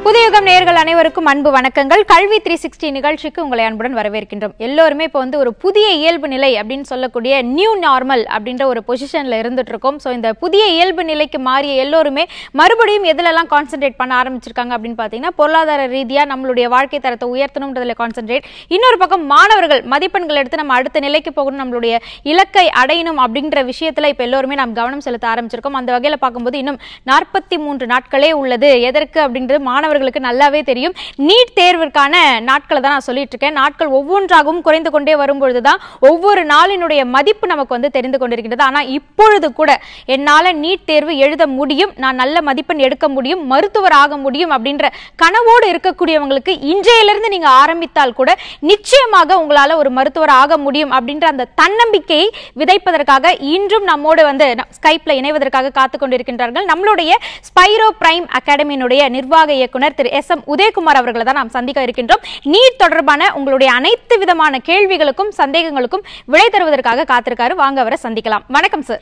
புதியுகம் நேயர்கள் அனைவருக்கும் அன்பு வணக்கங்கள் கல்வி த்ரீ சிக்ஸ்டி நிகழ்ச்சிக்கு உங்களை அன்புடன் வரவேற்கின்றோம் எல்லோருமே இப்போ வந்து ஒரு புதிய இயல்பு நிலை அப்படின்னு சொல்லக்கூடிய நியூ நார்மல் அப்படின்ற ஒரு பொசிஷன்ல இருந்துட்டு இருக்கோம் ஸோ இந்த புதிய இயல்பு நிலைக்கு மாறிய எல்லோருமே மறுபடியும் எதுலெல்லாம் கான்சென்ட்ரேட் பண்ண ஆரம்பிச்சிருக்காங்க அப்படின்னு பார்த்தீங்கன்னா பொருளாதார ரீதியா நம்மளுடைய வாழ்க்கை தரத்தை உயர்த்தணுன்றதுல கான்சென்ட்ரேட் இன்னொரு பக்கம் மாணவர்கள் மதிப்பெண்கள் எடுத்து நம்ம அடுத்த நிலைக்கு போகணும் நம்மளுடைய இலக்கை அடையணும் அப்படின்ற விஷயத்துல இப்போ எல்லோருமே நாம் கவனம் செலுத்த ஆரம்பிச்சிருக்கோம் அந்த வகையில பார்க்கும்போது இன்னும் நாற்பத்தி மூன்று நாட்களே உள்ளது எதற்கு அப்படின்றது மாணவர்களுக்கு நல்லாவே தெரியும் நீட் தேர்விற்கான நாட்களை தான் நான் சொல்லிட்டு இருக்கேன் நாட்கள் ஒவ்வொன்றாகவும் குறைந்து கொண்டே வரும்பொழுது தான் ஒவ்வொரு நாளினுடைய மதிப்பு நமக்கு வந்து தெரிந்து கொண்டிருக்கிறது ஆனா இப்பொழுது கூட என்னால நீட் தேர்வு எழுத முடியும் நான் நல்ல மதிப்பெண் எடுக்க முடியும் மருத்துவர் ஆக முடியும் அப்படின்ற கனவோடு இருக்கக்கூடியவங்களுக்கு இன்றையிலிருந்து நீங்க ஆரம்பித்தால் கூட நிச்சயமாக உங்களால ஒரு மருத்துவர் ஆக முடியும் அப்படின்ற அந்த தன்னம்பிக்கையை விதைப்பதற்காக இன்றும் நம்மோடு வந்து ந- ஸ்கைப்ல இணைவதற்காக காத்து கொண்டிருக்கின்றார்கள் நம்மளுடைய ஸ்பைரோ பிரைம் அகாடமியினுடைய நிர்வாக இயக்குனர் திரு எஸ் எம் உதயகுமார் அவர்களை தான் நாம் சந்திக்க இருக்கின்றோம் நீட் தொடர்பான உங்களுடைய அனைத்து விதமான கேள்விகளுக்கும் சந்தேகங்களுக்கும் விடை தருவதற்காக காத்திருக்காரு வாங்க அவரை சந்திக்கலாம் வணக்கம் சார்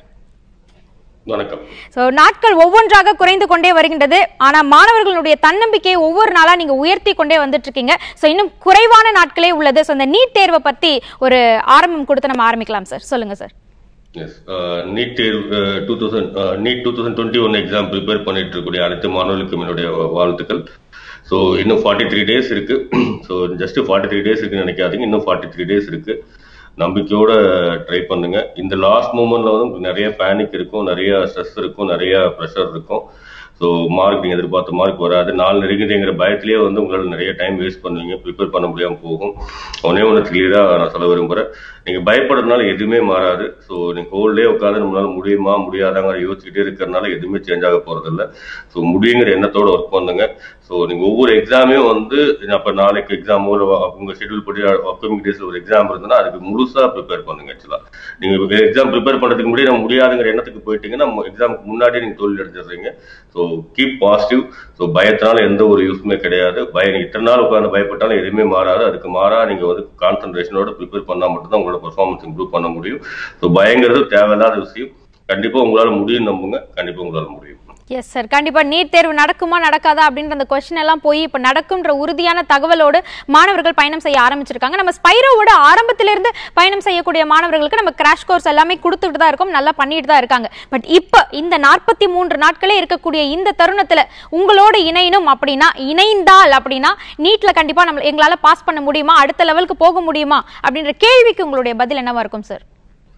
வணக்கம் ஸோ நாட்கள் ஒவ்வொன்றாக குறைந்து கொண்டே வருகின்றது ஆனா மாணவர்களுடைய தன்னம்பிக்கையை ஒவ்வொரு நாளா நீங்க உயர்த்தி கொண்டே வந்துட்டு இருக்கீங்க ஸோ இன்னும் குறைவான நாட்களே உள்ளது ஸோ இந்த நீட் தேர்வை பத்தி ஒரு ஆரம்பம் கொடுத்து நம்ம ஆரம்பிக்கலாம் சார் சொல்லுங்க சார் எஸ் நீட் தேர்வு two thousand NEET two thousand twenty one exam prepare பண்ணிட்டு இருக்கக்கூடிய அனைத்து மாணவர்களுக்கும் என்னுடைய வாழ்த்துக்கள் ஸோ இன்னும் ஃபார்ட்டி த்ரீ டேஸ் இருக்கு so just forty three days இருக்குன்னு நினைக்காதீங்க இன்னும் ஃபார்ட்டி த்ரீ டேஸ் இருக்கு நம்பிக்கையோட ட்ரை பண்ணுங்க இந்த லாஸ்ட் மூமெண்ட்ல வந்து உங்களுக்கு நிறைய பேனிக் இருக்கும் நிறைய ஸ்ட்ரெஸ் இருக்கும் நிறைய ப்ரெஷர் இருக்கும் ஸோ மார்க் நீங்கள் எதிர்பார்த்த மார்க் வராது நாலு நெருங்குதுங்கிற பயத்திலேயே வந்து உங்களால் நிறைய டைம் வேஸ்ட் பண்ணுவீங்க ப்ரிப்பேர் பண்ண முடியாமல் போகும் ஒன்னே ஒன்று கிளியராக நான் சொல்ல விரும்புகிறேன் நீங்கள் பயப்படுறதுனால எதுவுமே மாறாது ஸோ நீங்கள் ஹோல்டே உட்காந்து நம்மளால முடியுமா முடியாதாங்கிற யோசிச்சுக்கிட்டே இருக்கிறதுனால எதுவுமே சேஞ்ச் ஆக போகிறதில்ல ஸோ முடியுங்கிற எண்ணத்தோட ஒர்க் பண்ணுங்க ஸோ நீங்கள் ஒவ்வொரு எக்ஸாமையும் வந்து அப்போ நாளைக்கு எக்ஸாமோ இல்லை உங்கள் ஷெட்யூல் படி அப்கமிங் டேஸில் ஒரு எக்ஸாம் இருந்ததுன்னா அதுக்கு முழுசாக ப்ரிப்பேர் பண்ணுங்க ஆக்சுவலாக நீங்கள் எக்ஸாம் ப்ரிப்பேர் பண்ணுறதுக்கு முன்னாடி நம்ம முடியாதுங்கிற எண்ணத்துக்கு போயிட்டீங்கன்னா எக்ஸாமுக்கு முன்னாடியே நீங்கள் தோல்வி அடைஞ்சிடுறீங்க ஸோ கீப் பாசிட்டிவ் ஸோ பயத்தினால எந்த ஒரு யூஸுமே கிடையாது பய நீங்க இத்தனை நாள் உட்காந்து பயப்பட்டாலும் எதுவுமே மாறாது அதுக்கு மாறா நீங்கள் வந்து கான்சன்ட்ரேஷனோட ப்ரிப்பேர் பண்ணால் மட்டும்தான் உங்களோட பர்ஃபார்மன்ஸ் இம்ப்ரூவ் பண்ண முடியும் ஸோ பயங்கிறது தேவையில்லாத விஷயம் கண்டிப்பாக உங்களால் முடியும் நம்புங்க கண்டிப்பாக உங்களால் முடியும் எஸ் சார் கண்டிப்பா நீட் தேர்வு நடக்குமா நடக்காதா அப்படின்ற அந்த கொஸ்டின் எல்லாம் போய் இப்ப நடக்கும்ன்ற உறுதியான தகவலோடு மாணவர்கள் பயணம் செய்ய ஆரம்பிச்சிருக்காங்க நம்ம ஸ்பைரோவோட ஆரம்பத்திலிருந்து பயணம் செய்யக்கூடிய மாணவர்களுக்கு நம்ம கிராஷ் கோர்ஸ் எல்லாமே கொடுத்துட்டு தான் இருக்கோம் நல்லா பண்ணிட்டு தான் இருக்காங்க பட் இப்ப இந்த நாற்பத்தி மூன்று நாட்களே இருக்கக்கூடிய இந்த தருணத்துல உங்களோட இணையணும் அப்படின்னா இணைந்தால் அப்படின்னா நீட்ல கண்டிப்பா நம்ம எங்களால பாஸ் பண்ண முடியுமா அடுத்த லெவலுக்கு போக முடியுமா அப்படின்ற கேள்விக்கு உங்களுடைய பதில் என்னவா இருக்கும் சார்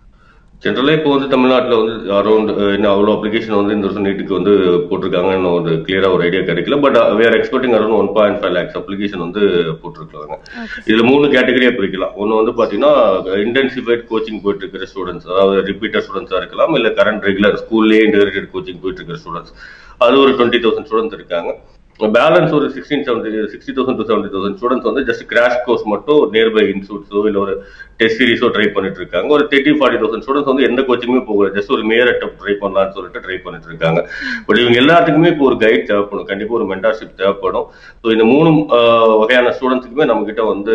ஜென்ரலாக இப்போ வந்து தமிழ்நாட்டில் வந்து அரௌண்ட் இன்னும் அவ்வளோ அப்ளிகேஷன் வந்து இந்த வருஷம் நீட்டுக்கு வந்து போட்டிருக்காங்கன்னு ஒரு கிளியராக ஒரு ஐடியா கிடைக்கல but we are expecting around one point five lakhs application வந்து போட்டிருக்காங்க இதுல மூணு கேட்டகரியா பிரிக்கலாம் ஒன்று வந்து பார்த்தீங்கன்னா இன்டென்சிஃபைட் கோச்சிங் போயிட்டு இருக்கிற ஸ்டூடெண்ட்ஸ் அதாவது ரிப்பீட்டர் ஸ்டூடெண்ட்ஸாக இருக்கலாம் இல்லை கரண்ட் ரெகுலர் ஸ்கூல்லேயே இன்டெகிரேட்டட் கோச்சிங் போயிட்டு இருக்கிற ஸ்டூடெண்ட்ஸ் அது ஒரு டுவெண்ட்டி தௌசண்ட் ஸ்டூடெண்ட்ஸ் இருக்காங்க பேலன்ஸ் ஒரு sixteen seventy sixty thousand to seventy thousand students வந்து ஜஸ்ட் கிராஷ் கோர்ஸ் மட்டும் நியர்பை இன்ஸ்டியூட்ஸோ இல்லை ஒரு டெஸ்ட் சீரிஸோ ட்ரை பண்ணிட்டு இருக்காங்க ஒரு தேர்ட்டி ஃபார்ட்டி தௌசண்ட் ஸ்டூடெண்ட்ஸ் வந்து எந்த கோச்சிங்குமே போகல ஜஸ்ட் ஒரு மேயர் அட்டம் ட்ரை பண்ணலாம்னு சொல்லிட்டு ட்ரை பண்ணிட்டு இருக்காங்க பட் இவங்க எல்லாத்துக்குமே இப்போ ஒரு கைட் தேவைப்படும் கண்டிப்பாக ஒரு மென்டார்ஷிப் தேவைப்படும் ஸோ இந்த மூணு ஆஹ், வகையான ஸ்டூடெண்ட்ஸுக்குமே நம்ம கிட்ட வந்து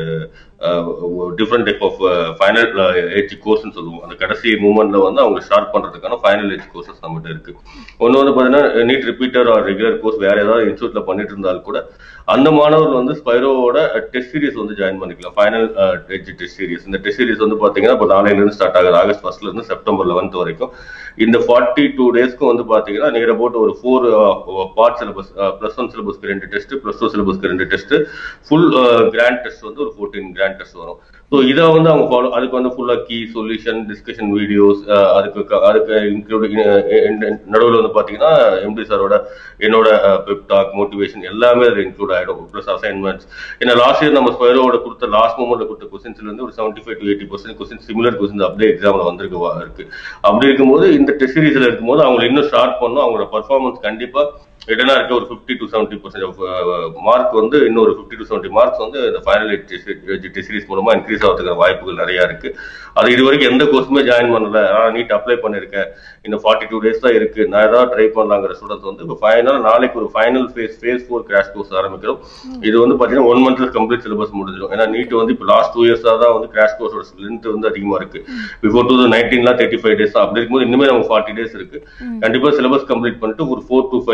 different type of final edge கோர்ஸ்னு சொல்லுவோம் அந்த கடைசி மூமெண்ட்ல வந்து அவங்க ஸ்டார்ட் பண்றதுக்கான ஃபைனல் ஏஜ் கோர்சஸ் நம்மகிட்ட இருக்கு ஒன்று வந்து பார்த்தீங்கன்னா NEET repeater or regular course வேற ஏதாவது இன்ஸ்டியூட்ல பண்ணிட்டு இருந்தால் கூட அந்த மாணவர்கள் வந்து ஸ்பைரோவோட டெஸ்ட் சீரிஸ் வந்து ஜாயின் பண்ணிக்கலாம் ஃபைனல் எஜ் டெஸ்ட் சீரிஸ் இந்த டெஸ்ட் சீரிஸ் வந்து பாத்தீங்கன்னா இப்போ நாளையில இருந்து ஸ்டார்ட் ஆகுது ஆகஸ்ட் ஃபர்ஸ்ட்ல இருந்து செப்டம்பர் லெவன்த் வரைக்கும் இந்த ஃபார்ட்டி டூ டேஸ்க்கு வந்து பாத்தீங்கன்னா நியர் அபவுட் ஒரு four part syllabus plus one சிலபஸ்க்கு ரெண்டு டெஸ்ட் ப்ளஸ் டூ சிலபஸ்க்கு ரெண்டு டெஸ்ட் ஃபுல் கிராண்ட் டெஸ்ட் வந்து ஒரு ஃபோர்டீன் கிராண்ட் டெஸ்ட் வரும் ஸோ இதை வந்து அவங்க ஃபாலோ அதுக்கு வந்து ஃபுல்லாக கீ சொல்யூஷன் டிஸ்கஷன் வீடியோஸ் அதுக்கு க- அதுக்கு இன்க்ளூடிங் நடுவில் வந்து பார்த்தீங்கன்னா எம்டி சாரோட என்னோட பெப் டாக் மோட்டிவேஷன் எல்லாமே அதில் இன்க்ளூட் ஆகிடும் ப்ளஸ் அசைன்மெண்ட்ஸ் ஏன்னா லாஸ்ட் இயர் நம்ம ஸ்கொயரோட கொடுத்த லாஸ்ட் மூமெண்ட்ல கொடுத்த கொஸ்டின்ஸ்ல இருந்து ஒரு seventy five to eighty percent question similar question அப்படியே எக்ஸாம்ல வந்திருக்கு வா- இருக்கு அப்படி இருக்கும்போது இந்த டெஸ்ட் சீரீஸ்ல இருக்கும்போது அவங்க இன்னும் ஸ்டார்ட் பண்ணும் அவங்களோட பர்ஃபார்மன்ஸ் கண்டிப்பா ரிட்டனா இருக்க ஒரு fifty to seventy percent of mark வந்து இன்னும் ஒரு ஃபிஃப்டி டு செவன்டி மார்க்ஸ் வந்து இந்த ஃபைனல் டெஸ்ட் சீரிஸ் மூலமா இன்க்ரீஸ் ஆகிறதுக்கான வாய்ப்புகள் நிறைய இருக்கு அது இது வரைக்கும் எந்த கோர்ஸுமே ஜாயின் பண்ணல நான் நீட் அப்ளை பண்ணிருக்கேன் இன்னும் ஃபார்ட்டி டூ டேஸ் தான் இருக்கு நான் ஏதாவது ட்ரை பண்ணலாங்கிற ஸ்டூடெண்ட்ஸ் வந்து இப்போ ஃபைனல் நாளைக்கு ஒரு final phase phase four crash course ஆரம்பிக்கிறோம் இது வந்து பாத்தீங்கன்னா ஒன் மந்த்ல கம்ப்ளீட் சிலபஸ் முடிஞ்சிடும் ஏன்னா நீட் வந்து இப்போ லாஸ்ட் டூ இயர்ஸா தான் வந்து கிராஷ் கோர்ஸோட லென்த் வந்து அதிகமா இருக்கு பிஃபோர் டூ தௌசண்ட் நைன்டீன்லாம் தேர்ட்டி ஃபைவ் டேஸ் அப்படி இருக்கும்போது இன்னுமே நம்ம ஃபார்ட்டி டேஸ் இருக்கு கண்டிப்பா சிலபஸ் கம்ப்ளீட் பண்ணிட்டு ஒரு four to five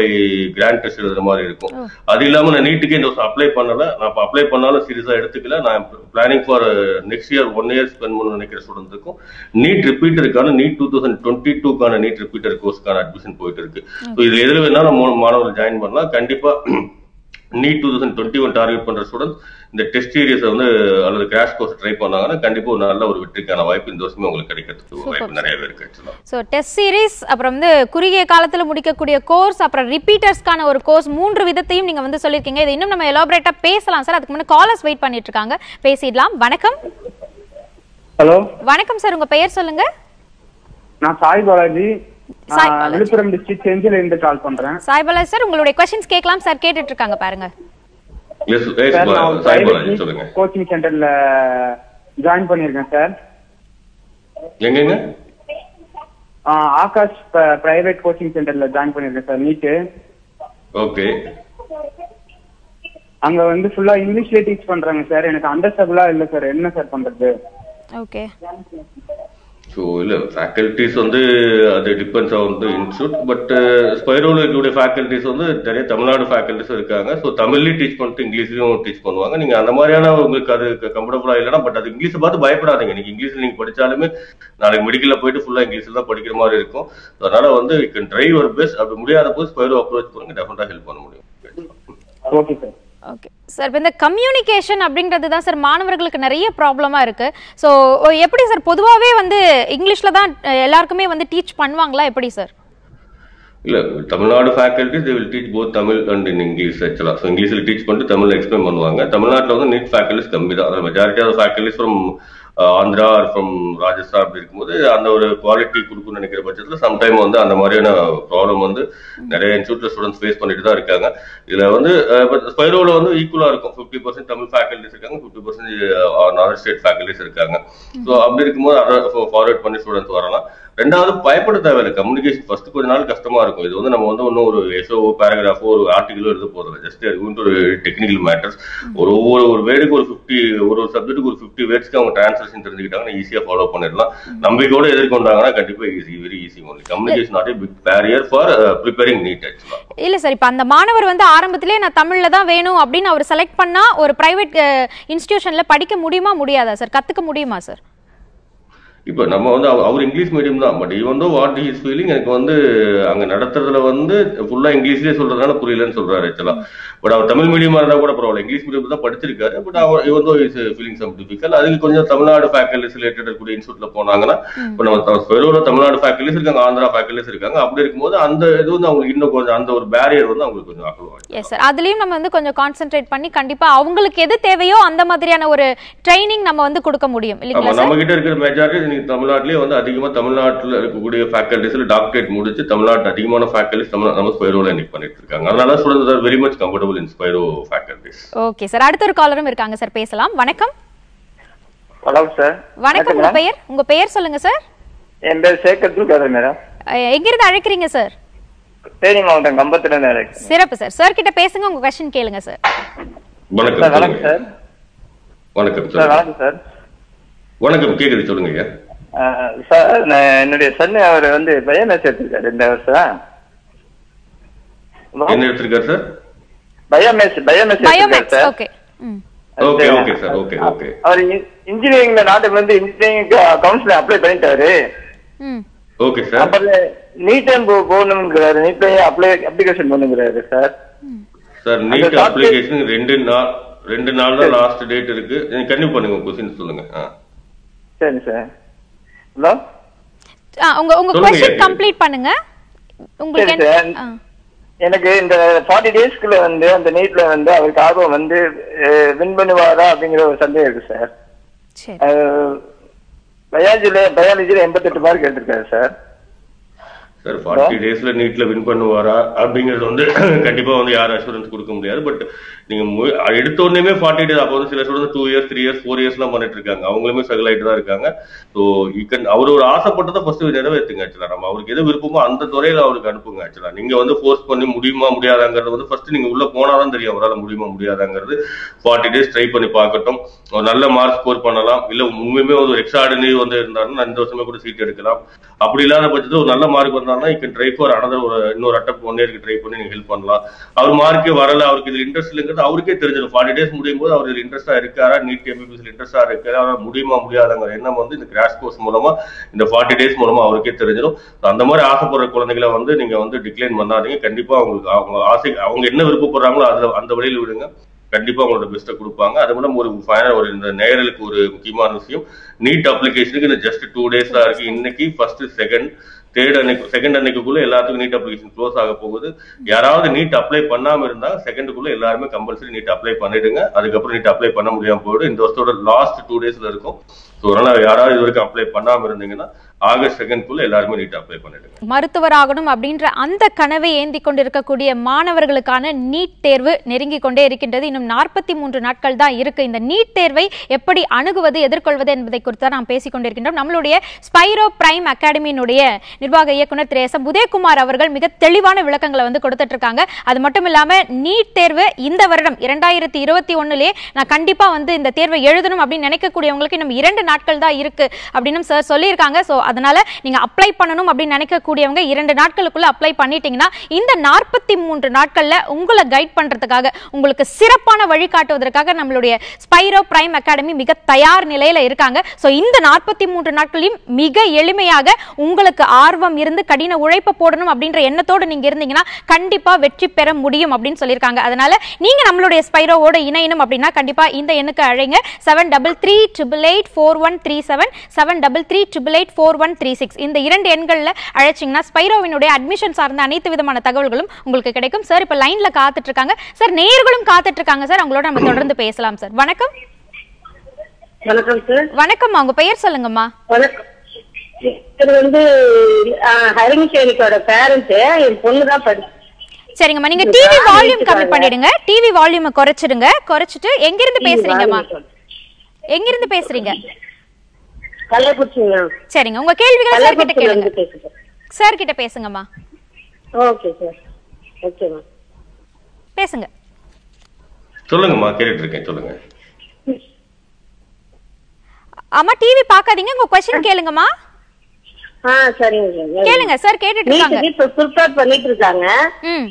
grand test எழுதுற மாதிரி இருக்கும் அது இல்லாம நான் நீட்டுக்கே இந்த வருஷம் அப்ளை பண்ணல நான் இப்போ அப்ளை பண்ணாலும் சீரியஸா எடுத்துக்கல நான் planning for next year one year spend பண்ண நினைக்கிற ஸ்டூடெண்ட்ஸுக்கும் நீட் ரிப்பீட்டருக்கான நீட் டூ தௌசண்ட் டுவெண்ட்டி டூக்கான நீட் ரிப்பீட்டர் கோர்ஸ்க்கான அட்மிஷன் போயிட்டு இருக்கு ஸோ இதுல எதுல வேணாலும் மூணு மாணவர்கள் ஜாயின் பண்ணலாம் கண்டிப்பா NEET two thousand twenty one target பண்ற ஸ்டூடெண்ட்ஸ் இந்த டெஸ்ட் சீரியஸை வந்து அல்லது கிராஷ் கோர்ஸ் ட்ரை பண்ணாங்கன்னா கண்டிப்பா ஒரு நல்ல ஒரு வெற்றிக்கான வாய்ப்பு இந்த வருஷமே உங்களுக்கு கிடைக்கிறதுக்கு வாய்ப்பு நிறையவே இருக்கு ஆக்சுவலா ஸோ டெஸ்ட் சீரிஸ் அப்புறம் வந்து குறுகிய காலத்தில் முடிக்கக்கூடிய கோர்ஸ் அப்புறம் ரிப்பீட்டர்ஸ்க்கான ஒரு கோர்ஸ் மூன்று விதத்தையும் நீங்க வந்து சொல்லியிருக்கீங்க இது இன்னும் நம்ம எலாபரேட்டா பேசலாம் சார் அதுக்கு முன்னாடி காலர்ஸ் வெயிட் பண்ணிட்டு இருக்காங்க பேசிடலாம் வணக்கம் ஹலோ வணக்கம் சார் உங்க பெயர் சொல்லுங்க நான் சாய் பாலாஜி சாய் ஆ, பாலாஜி. விழுப்புரம் டிஸ்ட்ரிக்ட் செஞ்சில இருந்து கால் பண்றேன் சாய்பாலா சார் உங்களுடைய கொஸ்டின்ஸ் கேட்கலாம் சார் கேட்டுட்டு இருக்காங்க பாருங்க எஸ் எஸ் சார் நான் சாய் பாலாஜி சொல்லுங்க கோச்சிங் சென்டர்ல ஜாயின் பண்ணியிருக்கேன் சார் எங்கெங்க ஆ, ஆகாஷ் பிரைவேட் கோச்சிங் சென்டர்ல ஜாயின் பண்ணியிருக்கேன் சார் நீட்டு ஓகே அங்க வந்து ஃபுல்லா இங்கிலீஷ்லயே டீச் பண்றாங்க சார் எனக்கு அண்டர்ஸ்டபிளா இல்ல சார் என்ன சார் பண்றது ஓகே ஸோ இல்லை ஃபேக்கல்டிஸ் வந்து அது depends on the institute but ஸ்பைரோவில் இருக்கக்கூடிய ஃபேக்கல்டிஸ் வந்து நிறைய தமிழ்நாடு ஃபேக்கல்டிஸ் இருக்காங்க ஸோ தமிழ்லையும் டீச் பண்ணிட்டு இங்கிலீஷ்லையும் டீச் பண்ணுவாங்க நீங்கள் அந்த மாதிரியான உங்களுக்கு அது கம்ஃபர்டபுளாக இல்லைனா பட் அது இங்கிலீஷை பார்த்து பயப்படாதீங்க நீங்கள் இங்கிலீஷில் நீங்கள் படித்தாலுமே நாளைக்கு மெடிக்கலில் போயிட்டு ஃபுல்லாக இங்கிலீஷில் தான் படிக்கிற மாதிரி இருக்கும் ஸோ அதனால் வந்து you can try your best அப்படி முடியாத போது ஸ்பைரோ அப்ரோச் பண்ணுங்க டெஃபினட்டாக ஹெல்ப் பண்ண முடியும் ஓகே சார் ஓகே சார் இப்போ இந்த கம்யூனிகேஷன் அப்படின்றது தான் சார் மாணவர்களுக்கு நிறைய ப்ராப்ளமாக இருக்கு ஸோ எப்படி சார் பொதுவாகவே வந்து இங்கிலீஷில் தான் அஹ், எல்லாருக்குமே வந்து டீச் பண்ணுவாங்களா எப்படி சார் இல்ல Tamil Nadu faculties they will teach both Tamil and in English actually so இங்கிலீஷில் டீச் பண்ணிட்டு தமிழ்ல எக்ஸ்பிளைன் பண்ணுவாங்க தமிழ்நாட்டில் வந்து நீட் ஃபேக்கல்டிஸ் கம்மி தான் majority of faculties from Andhra or from Rajasthan அப்படி இருக்கும்போது அந்த ஒரு குவாலிட்டி கொடுக்குன்னு நினைக்கிற பட்சத்தில் சம்டைம் வந்து அந்த மாதிரியான ப்ராப்ளம் வந்து நிறைய இன்ஸ்டியூட்ல ஸ்டூடெண்ட்ஸ் ஃபேஸ் பண்ணிட்டு தான் இருக்காங்க இதுல வந்து ஸ்பைரோவில் வந்து ஈக்குவலா இருக்கும் ஃபிஃப்டி பர்சன்ட் தமிழ் ஃபேக்கல்டிஸ் இருக்காங்க fifty percent other state faculties இருக்காங்க ஸோ அப்படி இருக்கும்போது அதை ஃபார்வர்ட் பண்ணி ஸ்டூடெண்ட்ஸ் வரலாம் ரெண்டாவது பயப்பட தேவையில்லை கம்யூனிகேஷன் ஃபர்ஸ்ட் கொஞ்ச நாள் கஷ்டமா இருக்கும் இது வந்து நம்ம வந்து ஒன்றும் ஒரு எஸ்ஓ பேராகிராஃபோ ஒரு ஆர்டிகலோ எழுத போதில்லை ஜஸ்ட் ஒரு டெக்னிக்கல் மேட்டர்ஸ் ஒரு ஒவ்வொரு ஒரு வேர்டுக்கு ஒரு ஃபிஃப்டி ஒரு ஒரு சப்ஜெக்ட்டுக்கு ஒரு ஃபிஃப்டி வேர்ட்ஸ்க்கு அவங்க டிரான்ஸ்லேஷன் தெரிஞ்சுக்கிட்டாங்கன்னா ஈஸியாக ஃபாலோ பண்ணிடலாம் நம்பிக்கையோட எதிர்கொண்டாங்கன்னா கண்டிப்பா easy very easy only communication not a big barrier for preparing NEET actually இல்லை சார் இப்போ அந்த மாணவர் வந்து ஆரம்பத்திலே நான் தமிழில் தான் வேணும் அப்படின்னு அவர் செலக்ட் பண்ணா ஒரு ப்ரைவேட் இன்ஸ்டிடியூஷனில் படிக்க முடியுமா முடியாதா சார் கற்றுக்க முடியுமா சார் இப்போ நம்ம வந்து அவ- அவர் இங்கிலீஷ் மீடியம் தான் but even though what is feeling எனக்கு வந்து அங்க நடத்துறதுல வந்து ஃபுல்லா இங்கிலீஷ்லயே சொல்றதுனால புரியலன்னு சொல்றாரு ஆக்சுவலா பட் அவர் தமிழ் மீடியமா இருந்தா கூட பரவாயில்ல இங்கிலீஷ் மீடியம் தான் படிச்சிருக்காரு பட் அவர் even though is feeling some difficult அதுக்கு கொஞ்சம் தமிழ்நாடு ஃபேக்கல்டிஸ் ரிலேட்டட் இருக்கக்கூடிய இன்ஸ்டியூட்ல போனாங்கன்னா இப்போ நம்ம ஸ்பெரோல தமிழ்நாடு ஃபேக்கல்டிஸ் இருக்காங்க ஆந்திரா ஃபேக்கல்டிஸ் இருக்காங்க அப்படி இருக்கும்போது அந்த இது வந்து அவங்களுக்கு இன்னும் கொஞ்சம் அந்த ஒரு பேரியர் வந்து அவங்களுக்கு கொஞ்சம் அகலம் எஸ் சார் அதுலேயும் நம்ம வந்து கொஞ்சம் கான்சென்ட்ரேட் பண்ணி கண்டிப்பாக அவங்களுக்கு எது தேவையோ அந்த மாதிரியான ஒரு ட்ரைனிங் நம்ம வந்து கொடுக்க முடியும் ஆமா இல்லைங்களா நம்ம சார் கிட்ட இருக்கிற மெஜாரிட்டி நீங்க தமிழ்நாட்டிலேயே வந்து அதிகமா தமிழ்நாட்டுல இருக்கக்கூடிய ஃபேக்கல்டிஸ்ல டாக்டரேட் முடிச்சு தமிழ்நாட்டு அதிகமான ஃபேக்கல்டிஸ் தமிழ் நம்ம ஸ்பைரோல இன்னைக்கு பண்ணிட்டு இருக்காங்க அதனால students are very much comfortable in Spiro faculties okay sir அடுத்த ஒரு காலரும் இருக்காங்க சார் பேசலாம் வணக்கம் ஹலோ சார் வணக்கம் உங்க பெயர் உங்க பெயர் சொல்லுங்க சார் என் பேர் சேகர் துர்காதர் மேடம் அஹ், எங்கிருந்து அழைக்கிறீங்க சார் தேனி மாவட்டம் கம்பத்துல இருந்து அழைக்கிறேன் சிறப்பு சார் சார் கிட்ட பேசுங்க உங்க கொஸ்டின் கேளுங்க சார் வணக்கம் சார் வணக்கம் சொல்லுங்க. சார் வணக்கம் சார் சொல்லுங்க வணக்கம் சார் வணக்கம் கேக்குது சொல்லுங்க ஐயா அஹ், சார் நான் என்னுடைய சன் அவர் வந்து பயோமேஸ் எடுத்திருக்காரு இந்த வருஷம் என்ன எடுத்திருக்காரு சார் பயோமேஸ் பயோமேஸ் எடுத்திருக்காரு biomaths sir okay hmm okay okay sir okay okay அவர் இன்ஜினியரிங்ல நாட்டுக்கு வந்து இன்ஜினியரிங் கவுன்சிலிங் அப்ளை பண்ணிட்டாரு ம் ஓகே சார் அப்புறம் நீட்டம் போகணுங்கிறாரு நீட்லயே அப்ளை அப்ளிகேஷன் பண்ணுங்கிறாரு சார் சார் அந்த நீட் doctor- அப்ளிகேஷன் ரெண்டு நாள் ரெண்டு நாள் தான் லாஸ்ட் டேட் இருக்கு நீங்க கண்டிப்பா பண்ணுங்க கொஸ்டின் சொல்லுங்க ஆ. சரி சார் ஹலோ ஆ, உங்க உங்க சொல்லுங்க, கொஸ்டின் ஐயா. கம்ப்ளீட் பண்ணுங்க உங்களுக்கு சரி, என்ன- சார். ஆ. எனக்கு இந்த ஃபார்ட்டி டேஸ்க்குள்ள வந்து அந்த நீட்ல வந்து அவருக்கு ஆர்வம் வந்து வின் பண்ணுவாரா அப்படிங்கிற ஒரு சந்தேகம் இருக்கு சார் சரி பயாலஜில பயாலஜில எண்பத்தெட்டு மார்க் எடுத்திருக்காரு சார் சார் ஃபார்ட்டி டேஸ்ல நீட்ல வின் பண்ணுவாரா அப்படிங்கிறது வந்து கண்டிப்பா வந்து யாரும் அஷூரன்ஸ் கொடுக்க முடியாது பட் நீங்க மு- எடுத்த உடனே ஃபார்ட்டி டேஸ் அப்போ வந்து சில student two years three years four years எல்லாம் பண்ணிட்டு இருக்காங்க அவங்களுமே ஸ்ட்ரகிள் ஆயிட்டு தான் இருக்காங்க ஸோ கேன் அவர் ஒரு ஆசைப்பட்டதை ஃபர்ஸ்ட் நிறைவேற்றுங்க ஆக்சுவலா நம்ம அவருக்கு எது விருப்பமோ அந்த துறையில அவருக்கு அனுப்புங்க ஆக்சுவலா நீங்க வந்து ஃபோர்ஸ் பண்ணி முடியுமா முடியாதாங்கிறது வந்து ஃபர்ஸ்ட் நீங்க உள்ள போனாதான் தெரியும் அவரால் முடியுமா முடியாதாங்கிறது ஃபார்ட்டி டேஸ் ட்ரை பண்ணி பார்க்கட்டும் ஒரு நல்ல மார்க் ஸ்கோர் பண்ணலாம் இல்ல உண்மையுமே ஒரு எக்ஸ்ட்ராடினரி வந்து இருந்தாருன்னா இந்த வருஷமே கூட சீட் எடுக்கலாம் அப்படி இல்லாத பட்சத்தில் ஒரு நல்ல மார்க் வந்தாலும் பண்றாருன்னா you can try for another ஒரு இன்னொரு அட்டப் ஒன் இயருக்கு ட்ரை பண்ணி நீங்க ஹெல்ப் பண்ணலாம் அவர் மார்க்கே வரல அவருக்கு இதுல இன்ட்ரெஸ்ட் இல்லைங்கிறது அவருக்கே தெரிஞ்சிடும் ஃபார்ட்டி டேஸ் முடியும் போது அவர் இதுல இன்ட்ரெஸ்டா இருக்காரா நீட் எம்பிபிஎஸ்ல இன்ட்ரெஸ்டா இருக்காரா அவரால் முடியுமா முடியாதுங்கிற எண்ணம் வந்து இந்த கிராஷ் கோர்ஸ் மூலமா இந்த ஃபார்ட்டி டேஸ் மூலமா அவருக்கே தெரிஞ்சிடும் அந்த மாதிரி ஆசைப்படுற குழந்தைகளை வந்து நீங்க வந்து டிக்ளைன் பண்ணாதீங்க கண்டிப்பா அவங்களுக்கு அவங்க ஆசை அவங்க என்ன விருப்பப்படுறாங்களோ அதுல அந்த வழியில விடுங்க கண்டிப்பா அவங்களோட பெஸ்ட்டை கொடுப்பாங்க அது மூலம் ஒரு ஃபைனல் ஒரு இந்த நேயர்களுக்கு ஒரு முக்கியமான விஷயம் நீட் அப்ளிகேஷனுக்கு இந்த ஜஸ்ட் டூ டேஸ் தான் இருக்கு இன்னைக்கு ஃபர்ஸ்ட் செகண்ட் தேர்ட் அன்னைக்கு செகண்ட் அன்னைக்குள்ள எல்லாத்துக்கும் நீட் அப்ளிகேஷன் க்ளோஸ் ஆக போகுது யாராவது நீட் அப்ளை பண்ணாம இருந்தா செகண்டுக்குள்ள எல்லாருமே கம்பல்சரி நீட் அப்ளை பண்ணிடுங்க அதுக்கப்புறம் நீட் அப்ளை பண்ண முடியாம போயிடும் இந்த வருஷத்தோட லாஸ்ட் டூ டேஸ்ல இருக்கும் ஸோ அதனால யாராவது இது வரைக்கும் அப்ளை பண்ணாம இருந்தீங்கன்னா ஆகஸ்ட் செகண்ட்குள்ள எல்லாருமே நீட் அப்ளை பண்ணிடுங்க மருத்துவராகணும் அப்படின்ற அந்த கனவை ஏந்தி கொண்டிருக்கக்கூடிய மாணவர்களுக்கான நீட் தேர்வு நெருங்கி கொண்டே இருக்கின்றது இன்னும் நாற்பத்தி மூன்று நாட்கள் தான் இருக்கு இந்த நீட் தேர்வை எப்படி அணுகுவது எதிர்கொள்வது என்பதை குறித்து தான் நாம் பேசிக் கொண்டிருக்கின்றோம் நம்மளுடைய ஸ்பைரோ பிரைம் அகாடமியினுடைய நிர்வாக இயக்குனர் திரு எஸ் எம் உதயகுமார் அவர்கள் மிக தெளிவான விளக்கங்களை வந்து கொடுத்துட்டு இருக்காங்க அது மட்டும் இல்லாம நீட் தேர்வு இந்த வருடம் இரண்டாயிரத்தி இருபத்தி ஒண்ணுலயே நான் கண்டிப்பா வந்து இந்த தேர்வை எழுதணும் அப்படின்னு நினைக்கக்கூடியவங்களுக்கு இன்னும் இரண்டு நாட்கள் தான் இருக்கு அப்படின்னு சார் சொல்லியிருக்காங்க ஸோ அதனால நீங்க அப்ளை பண்ணணும் அப்படின்னு நினைக்கக்கூடியவங்க இரண்டு நாட்களுக்குள்ள அப்ளை பண்ணிட்டீங்கன்னா இந்த நாற்பத்தி மூன்று நாட்கள்ல உங்களை கைட் பண்றதுக்காக உங்களுக்கு சிறப்பான வழிகாட்டுவதற்காக நம்மளுடைய ஸ்பைரோ பிரைம் அகாடமி மிக தயார் நிலையில இருக்காங்க ஸோ இந்த நாற்பத்தி மூன்று நாட்களையும் மிக எளிமையாக உங்களுக்கு ஆர்வம் இருந்து கடின உழைப்பை போடணும் அப்படின்ற எண்ணத்தோடு நீங்க இருந்தீங்கன்னா கண்டிப்பா வெற்றி பெற முடியும் அப்படின்னு சொல்லியிருக்காங்க அதனால நீங்க நம்மளுடைய ஸ்பைரோவோட இணையணும் அப்படின்னா கண்டிப்பா இந்த எண்ணுக்கு அழைங்க seven double three triple eight four one three seven seven double three triple eight four one three six இந்த இரண்டு எண்களில் அழைச்சிங்கன்னா ஸ்பைரோவினுடைய அட்மிஷன் சார்ந்த அனைத்து விதமான தகவல்களும் உங்களுக்கு கிடைக்கும் சார் இப்போ லைன்ல காத்துட்டு இருக்காங்க சார் நேயர்களும் காத்துட்டு இருக்காங்க சார் அவங்களோட நம்ம தொடர்ந்து பேசலாம் சார் வணக்கம் வணக்கம் சார் வணக்கம்மா உங்க பெயர் சொல்லுங்கம்மா வணக்கம் இது வந்து ஹரிணி சேனிக்கோட பேரண்ட் என் பொண்ணு தான் படி சரிங்கம்மா நீங்க டிவி வால்யூம் கம்மி பண்ணிடுங்க டிவி வால்யூமை குறைச்சிடுங்க குறைச்சிட்டு எங்கிருந்து பேசுறீங்கம்மா எங்கிருந்து பேசுறீங்க கள்ளக்குறிச்சிங்க சரிங்க உங்க கேள்விகளை சார் கிட்ட கள்ளக்குறிச்சியில கேளுங்க இருந்து பேசுறேன் சார் கிட்ட பேசுங்கம்மா ஓகே சார் ஓகேம்மா பேசுங்க சொல்லுங்கம்மா கேட்டுட்டு இருக்கேன் சொல்லுங்க அம்மா டிவி பார்க்காதீங்க உங்க கொஸ்டின் கேளுங்கம்மா ஆ சரிங்க சார் கேளுங்க சார் கேட்டுட்டு இருக்காங்க நீட்டுக்கு இப்ப ப்ரிப்பேர் பண்ணிட்டு இருக்காங்க ம்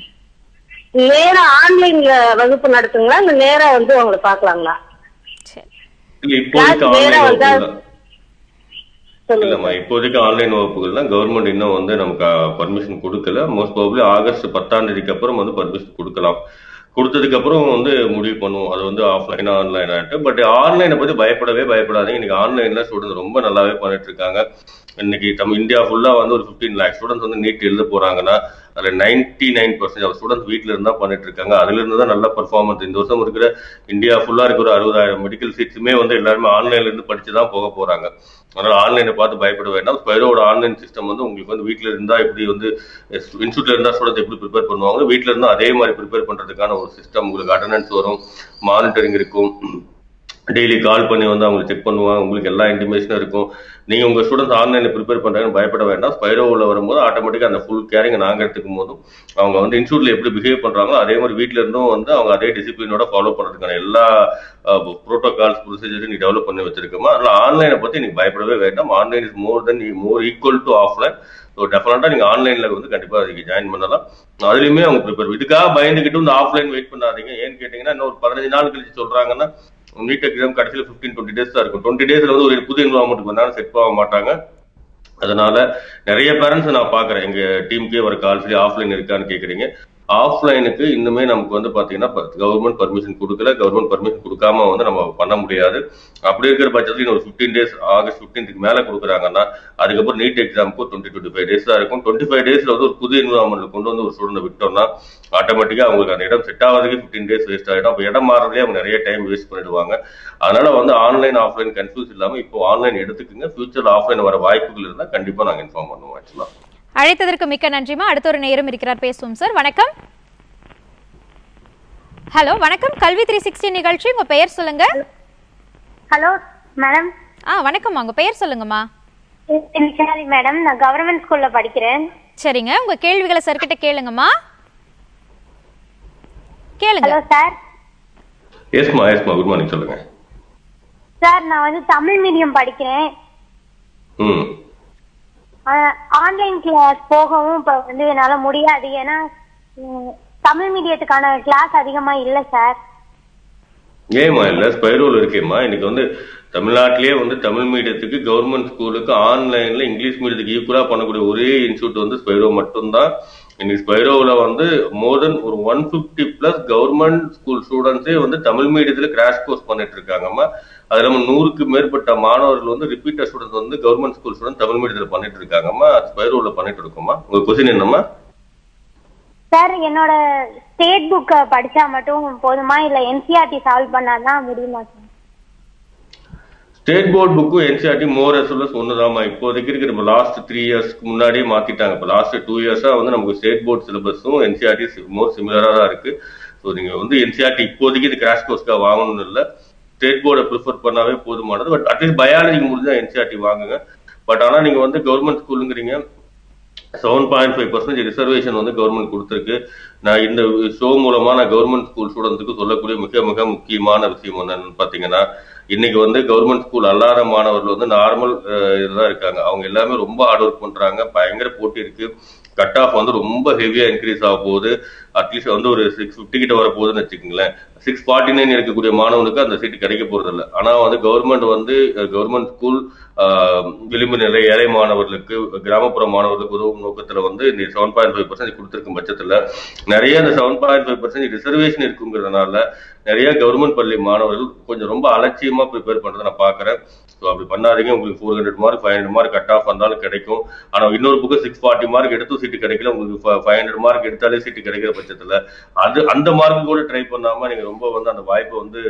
நேரா ஆன்லைன்ல வகுப்பு நடத்துங்களா இல்ல நேரா வந்து உங்களை பாக்கலாங்களா சரி இல்ல இப்போதைக்கு Class நேரா ஆன்லைன் வந்தா- வகுப்புகள் தான். சொல்லுங்க இல்லம்மா இப்போதைக்கு ஆன்லைன் வகுப்புகள் தான் கவர்மெண்ட் இன்னும் வந்து நமக்கு பர்மிஷன் கொடுக்கல மோஸ்ட் ப்ராபப்ளி ஆகஸ்ட் பத்தாம் தேதிக்கு அப்புறம் வந்து பர்மிஷன் கொடுக்கலாம் கொடுத்ததுக்கு அப்புறம் வந்து முடிவு பண்ணுவோம் அது வந்து ஆஃப்லைன் ஆன்லைன் ஆட்டு பட் ஆன்லைனை பத்தி பயப்படவே பயப்படாதீங்க இன்னைக்கு ஆன்லைன்ல ஸ்டூடெண்ட்ஸ் ரொம்ப நல்லாவே பண்ணிட்டு இருக்காங்க இன்னைக்கு நம்ம இந்தியா ஃபுல்லா வந்து ஒரு 15 லேக் ஸ்டூடெண்ட்ஸ் வந்து நீட் எழுத போறாங்கன்னா அதுல ninety nine percent of students வீட்ல இருந்தா பண்ணிட்டு இருக்காங்க அதுல இருந்து தான் நல்ல பர்ஃபார்மன்ஸ் இந்த வருஷம் இருக்கிற இந்தியா ஃபுல்லா இருக்கிற அறுபதாயிரம் மெடிக்கல் சீட்ஸுமே வந்து எல்லாருமே ஆன்லைன்ல இருந்து படிச்சு தான் போக போறாங்க அதனால ஆன்லைனை பார்த்து பயப்பட வேண்டாம் ஸ்பைரோட ஆன்லைன் சிஸ்டம் வந்து உங்களுக்கு வந்து வீட்ல இருந்தா எப்படி வந்து இன்ஸ்டியூட்ல இருந்தா ஸ்டூடெண்ட் எப்படி ப்ரிப்பேர் பண்ணுவாங்க வீட்ல இருந்தா அதே மாதிரி ப்ரிப்பேர் பண்றதுக்கான ஒரு சிஸ்டம் உங்களுக்கு அட்டண்டன்ஸ் வரும் மானிட்டரிங் இருக்கும் டெய்லி கால் பண்ணி வந்து அவங்க செக் பண்ணுவாங்க உங்களுக்கு எல்லா இன்டிமேஷனும் இருக்கும் நீங்க உங்க ஸ்டூடெண்ட்ஸ் ஆன்லைன்ல ப்ரிப்பேர் பண்றாங்கன்னு பயப்பட வேண்டாம் ஸ்பைரோவில் வரும்போது ஆட்டோமேட்டிக்கா அந்த ஃபுல் கேரிங் நாங்க எடுத்துக்கும் போதும் அவங்க வந்து இன்ஸ்டியூட்ல எப்படி பிஹேவ் பண்றாங்களோ அதே மாதிரி வீட்ல இருந்தும் வந்து அவங்க அதே டிசிப்ளினோட ஃபாலோ பண்றதுக்கான எல்லா ப்ரோட்டோகால்ஸ் ப்ரொசீஜர் நீ டெவலப் பண்ணி வச்சிருக்கோமா அதனால ஆன்லைனை பத்தி நீங்க பயப்படவே வேண்டாம் online is more than more equal to offline so definitely நீங்க ஆன்லைன்ல வந்து கண்டிப்பா அதுக்கு ஜாயின் பண்ணலாம் அதுலயுமே அவங்க ப்ரிப்பேர் இதுக்காக பயந்துகிட்டு இந்த ஆஃப்லைன் வெயிட் பண்ணாதீங்க ஏன்னு கேட்டீங்கன்னா இன்னும் ஒரு பதினஞ்சு நாள் கழிச்சு சொல்றாங்கன்னா நீட் எக்ஸாம் கடைசியில் ஃபிஃப்டீன் டுவெண்ட்டி டேஸ் தான் இருக்கும் டுவெண்ட்டி டேஸ்ல வந்து ஒரு புது என்வரான்மெண்ட்டுக்கு வந்தாலும் செட் ஆக மாட்டாங்க அதனால நிறைய பேரண்ட்ஸ் நான் பாக்குறேன் எங்க டீமுக்கே ஒரு கால் சொல்லி ஆஃப்லைன் இருக்கான்னு கேக்குறீங்க ஆஃப்லைனுக்கு இன்னுமே நமக்கு வந்து பாத்தீங்கன்னா கவர்மெண்ட் பர்மிஷன் கொடுக்கல கவர்மெண்ட் பர்மிஷன் கொடுக்காம வந்து நம்ம பண்ண முடியாது அப்படி இருக்கிற பட்சத்துல இன்னும் ஒரு ஃபிஃப்டீன் டேஸ் ஆகஸ்ட் ஃபிஃப்டீன்த்துக்கு மேல கொடுக்குறாங்கன்னா அதுக்கப்புறம் நீட் எக்ஸாமுக்கு டுவெண்ட்டி டுவெண்ட்டி ஃபைவ் டேஸ் தான் இருக்கும் டுவெண்ட்டி ஃபைவ் டேஸ்ல வந்து ஒரு புது என்வரான்மெண்ட் கொண்டு வந்து ஒரு ஸ்டூடெண்ட் விட்டோம்னா ஆட்டோமேட்டிக்கா அவங்களுக்கு அந்த இடம் செட் ஆகிறதுக்கு ஃபிஃப்டீன் டேஸ் வேஸ்ட் ஆகிடும் அப்போ இடம் மாறதுலேயே அவங்க நிறைய டைம் வேஸ்ட் பண்ணிடுவாங்க அதனால வந்து ஆன்லைன் ஆஃப்லைன் கன்ஃபியூஸ் இல்லாம இப்போ ஆன்லைன் எடுத்துக்கோங்க ஃபியூச்சர்ல ஆஃப்லைன் வர வாய்ப்புகள் இருந்தா கண்டிப்பா நாங்க இன்ஃபார்ம் பண்ணுவோம் ஆக்சுவலா அழைத்ததற்கு மிக்க நன்றிமா அடுத்த ஒரு நேரம் இருக்கிறார் பேசுவோம் சார் வணக்கம் ஹலோ வணக்கம் கல்வி த்ரீ சிக்ஸ்டி நிகழ்ச்சி உங்க பெயர் சொல்லுங்க ஹலோ மேடம் ஆ வணக்கம்மா உங்க பெயர் சொல்லுங்கம்மா சரி மேடம் நான் கவர்மெண்ட் ஸ்கூல்ல படிக்கிறேன் சரிங்க உங்க கேள்விகளை சார்கிட்ட கேளுங்கம்மா கேளுங்க ஹலோ சார் எஸ்மா எஸ்மா குட் மார்னிங் சொல்லுங்க சார் நான் வந்து தமிழ் மீடியம் படிக்கிறேன் ம் ஆன்லைன் கிளாஸ் போகவும் இப்ப வந்து என்னால முடியாது ஏன்னா ம், தமிழ் மீடியத்துக்கான கிளாஸ் அதிகமா இல்ல சார் ஏமா இல்ல ஸ்பைரோல் இருக்கேம்மா இன்னைக்கு வந்து தமிழ்நாட்டிலேயே வந்து தமிழ் மீடியத்துக்கு கவர்மெண்ட் ஸ்கூலுக்கு ஆன்லைன்ல இங்கிலீஷ் மீடியத்துக்கு ஈக்குவலா பண்ணக்கூடிய ஒரே இன்ஸ்டியூட் வந்து ஸ்பைரோ மட்டும்தான் இன்னைக்கு ஸ்பைரோவில் வந்து மோர் தென் ஒரு one fifty plus government school ஸ்டூடெண்ட்ஸே வந்து தமிழ் மீடியத்துல கிராஷ் கோர்ஸ் பண்ணிட்டு இருக்காங்கம்மா அது இல்லாமல் நூறுக்கு மேற்பட்ட மாணவர்கள் வந்து ரிப்பீட்டர் ஸ்டூடெண்ட்ஸ் வந்து கவர்மெண்ட் ஸ்கூல் ஸ்டூடெண்ட் தமிழ் மீடியத்துல பண்ணிட்டு இருக்காங்கம்மா ஸ்பைரோவில் பண்ணிட்டு இருக்கோம்மா உங்க கொஸ்டின் என்னம்மா சார் என்னோட ஸ்டேட் புக்க படிச்சா மட்டும் போதுமா இல்ல என்சிஆர்டி சால்வ் பண்ணாதான் முடியுமா சார் ஸ்டேட் போர்ட் புக்கும் என்சிஆர்டி மோர் எஸ்எல்எஸ் ஒண்ணுதாம்மா இப்போதைக்கு இருக்கிற இப்போ லாஸ்ட் த்ரீ இயர்ஸ்க்கு முன்னாடியே மாத்திட்டாங்க இப்போ லாஸ்ட் டூ இயர்ஸா வந்து நமக்கு ஸ்டேட் போர்ட் சிலபஸும் என்சிஆர்டி மோர் சிமிலரா தான் இருக்கு ஸோ நீங்க வந்து என்சிஆர்டி இப்போதைக்கு இது கிராஷ் கோர்ஸ்க்காக வாங்கணும்னு இல்லை ஸ்டேட் போர்டை ப்ரிஃபர் பண்ணாவே போதுமானது பட் அட்லீஸ்ட் பயாலஜிக்கு முடிஞ்சா என்சிஆர்டி வாங்குங்க பட் ஆனா நீங்க வந்து கவர்மெண்ட் ஸ்கூலுங்கிறீங்க seven point five percentage reservation வந்து கவர்மெண்ட் கொடுத்துருக்கு நான் இந்த ஷோ மூலமா நான் கவர்மெண்ட் ஸ்கூல் ஸ்டூடெண்ட்ஸுக்கு சொல்லக்கூடிய மிக மிக முக்கியமான விஷயம் என்னன்னு பாத்தீங்கன்னா இன்னைக்கு வந்து கவர்மெண்ட் ஸ்கூல் அல்லாத மாணவர்கள் வந்து நார்மல் இதுதான் இருக்காங்க அவங்க எல்லாமே ரொம்ப ஹார்ட் ஒர்க் பண்றாங்க பயங்கர போட்டி இருக்கு கட் ஆஃப் வந்து ரொம்ப ஹெவியா இன்க்ரீஸ் ஆக போகுது அட்லீஸ்ட் வந்து ஒரு சிக்ஸ் ஃபிஃப்டி கிட்ட வர போகுதுன்னு வச்சுக்கோங்களேன் சிக்ஸ் ஃபார்ட்டி நைன் இருக்கக்கூடிய மாணவனுக்கு அந்த சீட் கிடைக்க போறது இல்லை ஆனா வந்து கவர்மெண்ட் வந்து கவர்மெண்ட் ஸ்கூல் விளிம்பு நிலை ஏழை மாணவர்களுக்கு கிராமப்புற மாணவர்களுக்கு உதவும் நோக்கத்துல வந்து இந்த செவன் பாயிண்ட் ஃபைவ் பர்சன்ட் கொடுத்திருக்கும் பட்சத்துல நிறைய இந்த seven point five percent reservation இருக்குங்கிறதுனால நிறைய கவர்மெண்ட் பள்ளி மாணவர்கள் கொஞ்சம் ரொம்ப அலட்சியமா ப்ரிப்பேர் பண்றதை நான் பாக்குறேன் ஸோ அப்படி பண்ணாதீங்க உங்களுக்கு four hundred mark five hundred mark cut off வந்தாலும் கிடைக்கும் ஆனா இன்னொரு புக்கு சிக்ஸ் ஃபார்ட்டி மார்க் எடுத்தும் சீட்டு கிடைக்கல உங்களுக்கு ஃபைவ் ஹண்ட்ரட் மார்க் எடுத்தாலே சீட்டு கிடைக்கிற பட்சத்துல அது அந்த மார்க் கூட ட்ரை பண்ணாம நீங்க ரொம்ப வந்து அந்த வாய்ப்பை வந்து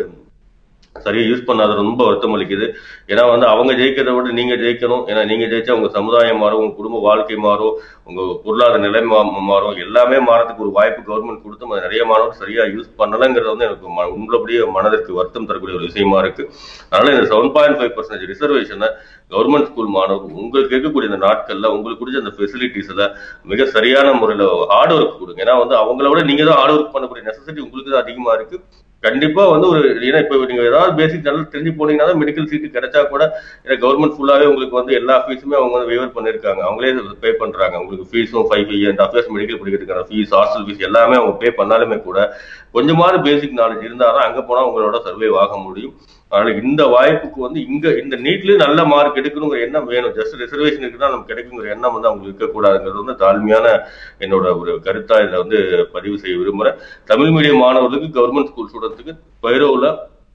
சரியா யூஸ் பண்ணாத ரொம்ப வருத்தம் அளிக்குது ஏன்னா வந்து அவங்க ஜெயிக்கிறத விட நீங்க ஜெயிக்கணும் ஏன்னா நீங்க ஜெயிச்சா உங்க சமுதாயம் மாறும் உங்க குடும்ப வாழ்க்கை மாறும் உங்க பொருளாதார நிலை மா- மாறும் எல்லாமே மாறதுக்கு ஒரு வாய்ப்பு கவர்மெண்ட் கொடுத்து அது நிறைய மாணவர் சரியா யூஸ் பண்ணலங்கிறது வந்து எனக்கு ம- உள்ளபடியே மனதிற்கு வருத்தம் தரக்கூடிய ஒரு விஷயமா இருக்கு அதனால இந்த செவன் பாயிண்ட் ஃபைவ் பர்சன்டேஜ் ரிசர்வேஷனை கவர்மெண்ட் ஸ்கூல் மாணவர் உங்களுக்கு இருக்கக்கூடிய இந்த நாட்கள்ல உங்களுக்கு பிடிச்ச அந்த ஃபெசிலிட்டிஸ்ல மிக சரியான முறையில ஹார்ட் ஒர்க் கொடுங்க ஏன்னா வந்து அவங்கள விட நீங்க தான் ஹார்ட் ஒர்க் பண்ணக்கூடிய நெசசிட்டி உங்களுக்கு தான் அதிகமா இருக்கு கண்டிப்பா வந்து ஒரு ஏன்னா இப்போ நீங்க ஏதாவது பேசிக் நல்லா தெரிஞ்சு போனீங்கன்னா தான் மெடிக்கல் சீட்டு கிடைச்சா கூட ஏன்னா கவர்மெண்ட் ஃபுல்லாவே உங்களுக்கு வந்து எல்லா ஃபீஸுமே அவங்க வந்து வேவர் பண்ணிருக்காங்க அவங்களே பே பண்றாங்க உங்களுக்கு ஃபீஸும் five and half years medical படிக்கிறதுக்கான ஃபீஸ் ஹாஸ்டல் ஃபீஸ் எல்லாமே அவங்க பே பண்ணாலுமே கூட கொஞ்சமாவது பேசிக் நாலேஜ் இருந்தாதான் அங்க போனா உங்களோட சர்வே ஆக முடியும் அதனால இந்த வாய்ப்புக்கு வந்து இங்க இந்த நீட்லயும் நல்ல மார்க் எடுக்கணுங்கிற எண்ணம் வேணும் ஜஸ்ட் ரிசர்வேஷனுக்கு தான் நமக்கு கிடைக்குங்கிற எண்ணம் வந்து அவங்களுக்கு இருக்கக்கூடாதுங்கிறது வந்து தாழ்மையான என்னோட ஒரு கருத்தா இதுல வந்து பதிவு செய்ய விரும்புறேன் தமிழ் மீடியம் மாணவர்களுக்கு கவர்மெண்ட் ஸ்கூல் ஸ்டூடெண்ட்ஸுக்கு பைரோவில்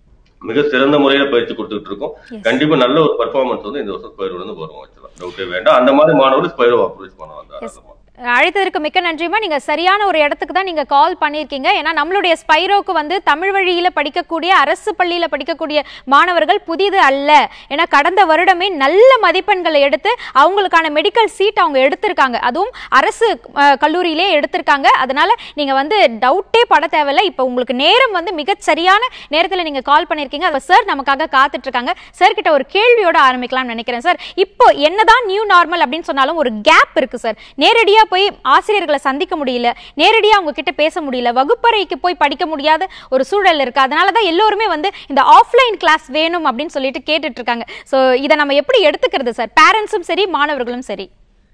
மிக சிறந்த முறையில பயிற்சி கொடுத்துட்டு இருக்கோம் Yes. கண்டிப்பா நல்ல ஒரு பர்ஃபார்மன்ஸ் வந்து இந்த வருஷம் ஸ்பைரோல இருந்து வரும் வச்சுக்கலாம் டவுட்டே வேண்டாம் அந்த மாதிரி மாணவர்கள் ஸ்பைரோ அப்ரோச் பண்ணலாம் தாராளமா அழைத்ததற்கு மிக்க நன்றிமா நீங்க சரியான ஒரு இடத்துக்கு தான் நீங்க கால் பண்ணியிருக்கீங்க ஏன்னா நம்மளுடைய ஸ்பைரோக்கு வந்து தமிழ் வழியில படிக்கக்கூடிய அரசு பள்ளியில படிக்கக்கூடிய மாணவர்கள் புதிது அல்ல ஏன்னா கடந்த வருடமே நல்ல மதிப்பெண்களை எடுத்து அவங்களுக்கான மெடிக்கல் சீட் அவங்க எடுத்திருக்காங்க அதுவும் அரசு அஹ், கல்லூரியிலே எடுத்திருக்காங்க அதனால நீங்க வந்து டவுட்டே பட தேவையில்ல இப்போ உங்களுக்கு நேரம் வந்து மிகச் சரியான நேரத்துல நீங்க கால் பண்ணியிருக்கீங்க அப்ப சார் நமக்காக காத்துட்டு இருக்காங்க சார் கிட்ட ஒரு கேள்வியோட ஆரம்பிக்கலாம்னு நினைக்கிறேன் சார் இப்போ என்னதான் நியூ நார்மல் அப்படின்னு சொன்னாலும் ஒரு கேப் இருக்கு சார் நேரடியா போய் ஆசிரியர்களை சந்திக்க முடியல நேரடியா அவங்க கிட்ட பேச முடியல வகுப்பறைக்கு போய் படிக்க முடியாத ஒரு சூழல் இருக்கு அதனால தான் எல்லோருமே வந்து இந்த ஆஃப்லைன் கிளாஸ் வேணும் அப்படின்னு சொல்லிட்டு கேட்டுட்டு இருக்காங்க ஸோ இதை நம்ம எப்படி எடுத்துக்கிறது சார் பேரண்ட்ஸும் சரி மாணவர்களும் சரி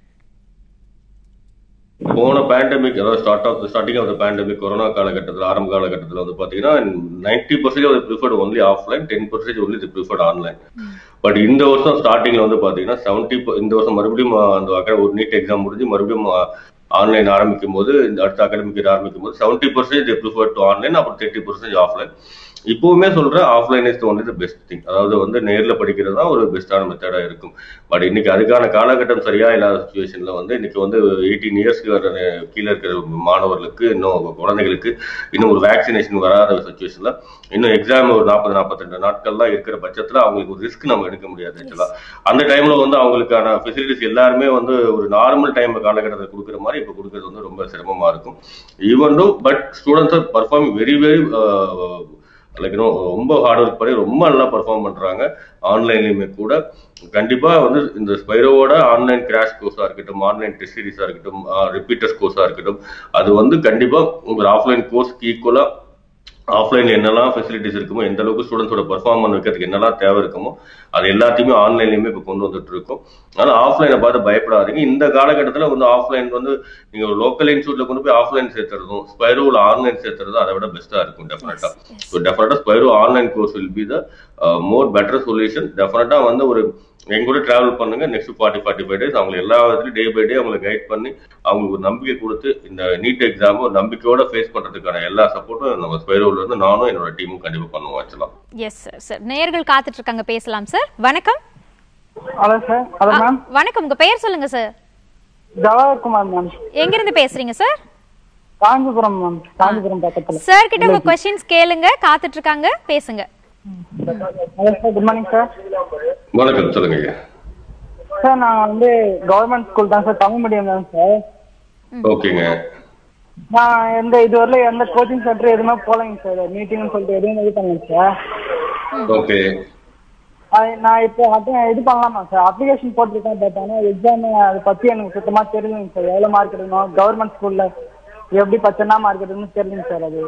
போன பேண்டமிக் அதாவது start of starting of the pandemic corona காலகட்டத்தில் ஆரம்ப காலகட்டத்தில் வந்து பார்த்தீங்கன்னா நைன்டி பர்சன்டேஜ் அது preferred only offline ten percentage only preferred online but இந்த வருஷம் ஸ்டார்டிங்ல வந்து பார்த்தீங்கன்னா செவன்ட்டி இந்த வருஷம் மறுபடியும் அந்த acad- ஒரு நீட் எக்ஸாம் முடிஞ்சு மறுபடியும் ஆன்லைன் ஆரம்பிக்கும் போது இந்த அடுத்த அகாடமிக் இயர் ஆரம்பிக்கும் போது seventy percentage prefer to online அப்புறம் தேர்ட்டி பர்சன்டேஜ் ஆஃப்லைன் இப்போவுமே சொல்றேன் offline is only the best thing அதாவது வந்து நேர்ல படிக்கிறது தான் ஒரு பெஸ்டான மெத்தடா இருக்கும் பட் இன்னைக்கு அதுக்கான காலகட்டம் சரியா இல்லாத சுச்சுவேஷன்ல வந்து இன்னைக்கு வந்து எயிட்டீன் இயர்ஸ்க்கு வர கீழே இருக்கிற மாணவர்களுக்கு இன்னும் குழந்தைகளுக்கு இன்னும் ஒரு வேக்சினேஷன் வராத சுச்சுவேஷன்ல இன்னும் எக்ஸாம் ஒரு நாற்பது நாற்பத்தெண்டு நாட்கள்லாம் இருக்கிற பட்சத்துல அவங்களுக்கு ஒரு ரிஸ்க் நம்ம எடுக்க முடியாது ஆக்சுவலா அந்த டைம்ல வந்து அவங்களுக்கான ஃபெசிலிட்டிஸ் எல்லாருமே வந்து ஒரு நார்மல் டைம் காலகட்டத்தில் கொடுக்குற மாதிரி இப்போ கொடுக்கறது வந்து ரொம்ப சிரமமா இருக்கும் even though but students are perform very very like ரொம்ப ஹார்ட் ஒர்க் பண்ணி ரொம்ப நல்லா பர்ஃபார்ம் பண்றாங்க ஆன்லைன்லயுமே கூட கண்டிப்பா வந்து இந்த ஸ்பைரோவோட ஆன்லைன் கிராஷ் கோர்ஸா இருக்கட்டும் ஆன்லைன் டெஸ்ட் சீரிஸா இருக்கட்டும் ரிப்பீட்டர்ஸ் கோர்ஸா இருக்கட்டும் அது வந்து கண்டிப்பா உங்க ஆஃப்லைன் கோர்ஸ்க்கு ஈக்குவலா ஆஃப்லைன்ல என்னெல்லாம் ஃபெசிலிட்டிஸ் இருக்குமோ எந்த அளவுக்கு ஸ்டூடெண்ட்ஸோட பெர்ஃபார்ம் பண்ண வைக்கிறதுக்கு என்னெல்லாம் தேவை இருக்குமோ அது எல்லாத்தையுமே ஆன்லைன்லயுமே இப்போ கொண்டு வந்துட்டு இருக்கோம் அதனால ஆஃப்லைனை பார்த்து பயப்படாதீங்க இந்த காலகட்டத்தில் வந்து ஆஃப்லைன் வந்து நீங்க ஒரு லோக்கல் இன்ஸ்டியூட்ல கொண்டு போய் ஆஃப்லைன் சேர்த்துறதும் ஸ்பைரோவில் ஆன்லைன் சேர்த்துறதும் அதை விட பெஸ்ட்டா இருக்கும் definitely so definitely Spiro online course will be the more better solution definitely வந்து ஒரு எங்க கூட டிராவல் பண்ணுங்க next forty forty five days அவங்க எல்லா விதத்துலையும் டே பை டே அவங்களை கைட் பண்ணி அவங்களுக்கு ஒரு நம்பிக்கை கொடுத்து இந்த நீட் எக்ஸாம் ஒரு நம்பிக்கையோட ஃபேஸ் பண்றதுக்கான எல்லா சப்போர்ட்டும் நம்ம ஸ்பைரோல இருந்து நானும் என்னோட டீமும் கண்டிப்பா பண்ணுவோம் ஆக்சுவலா எஸ் சார் சார் நேயர்கள் காத்துட்டு இருக்காங்க பேசலாம் சார் வணக்கம் ஹலோ சார் ஹலோ ஆ, மேம் வணக்கம் உங்க பெயர் சொல்லுங்க சார் ஜவஹர்குமார் மேம் எங்கிருந்து பேசுறீங்க சார் காஞ்சிபுரம் மேம் காஞ்சிபுரம் பக்கத்துல சார் கிட்ட உங்க கொஸ்டின்ஸ் கேளுங்க காத்துட்டு இருக்காங்க பேசுங்க hello sir good morning sir வணக்கம் சொல்லுங்க ஐயா சார் நான் வந்து கவர்மெண்ட் ஸ்கூல் தான் சார் தமிழ் மீடியம் தான் சார் ஓகேங்க நான் எந்த இதுவரையில எந்த கோச்சிங் சென்டர் எதுவுமே போகலைங்க சார் மீட்டிங்னு சொல்லிட்டு எதுவும் இது பண்ணலைங்க சார் ஓகே அது நான் இப்போ அட்டன் இது பண்ணலாமா சார் அப்ளிகேஷன் போட்டிருக்கேன் பட் ஆனால் எக்ஸாம் அதை பற்றி எனக்கு சுத்தமாக தெரியுங்க சார் எவ்வளோ மார்க் எடுக்கணும் கவர்மெண்ட் ஸ்கூலில் எப்படி பச்சனா மார்க் எடுக்கணும்னு தெரியுங்க சார் அது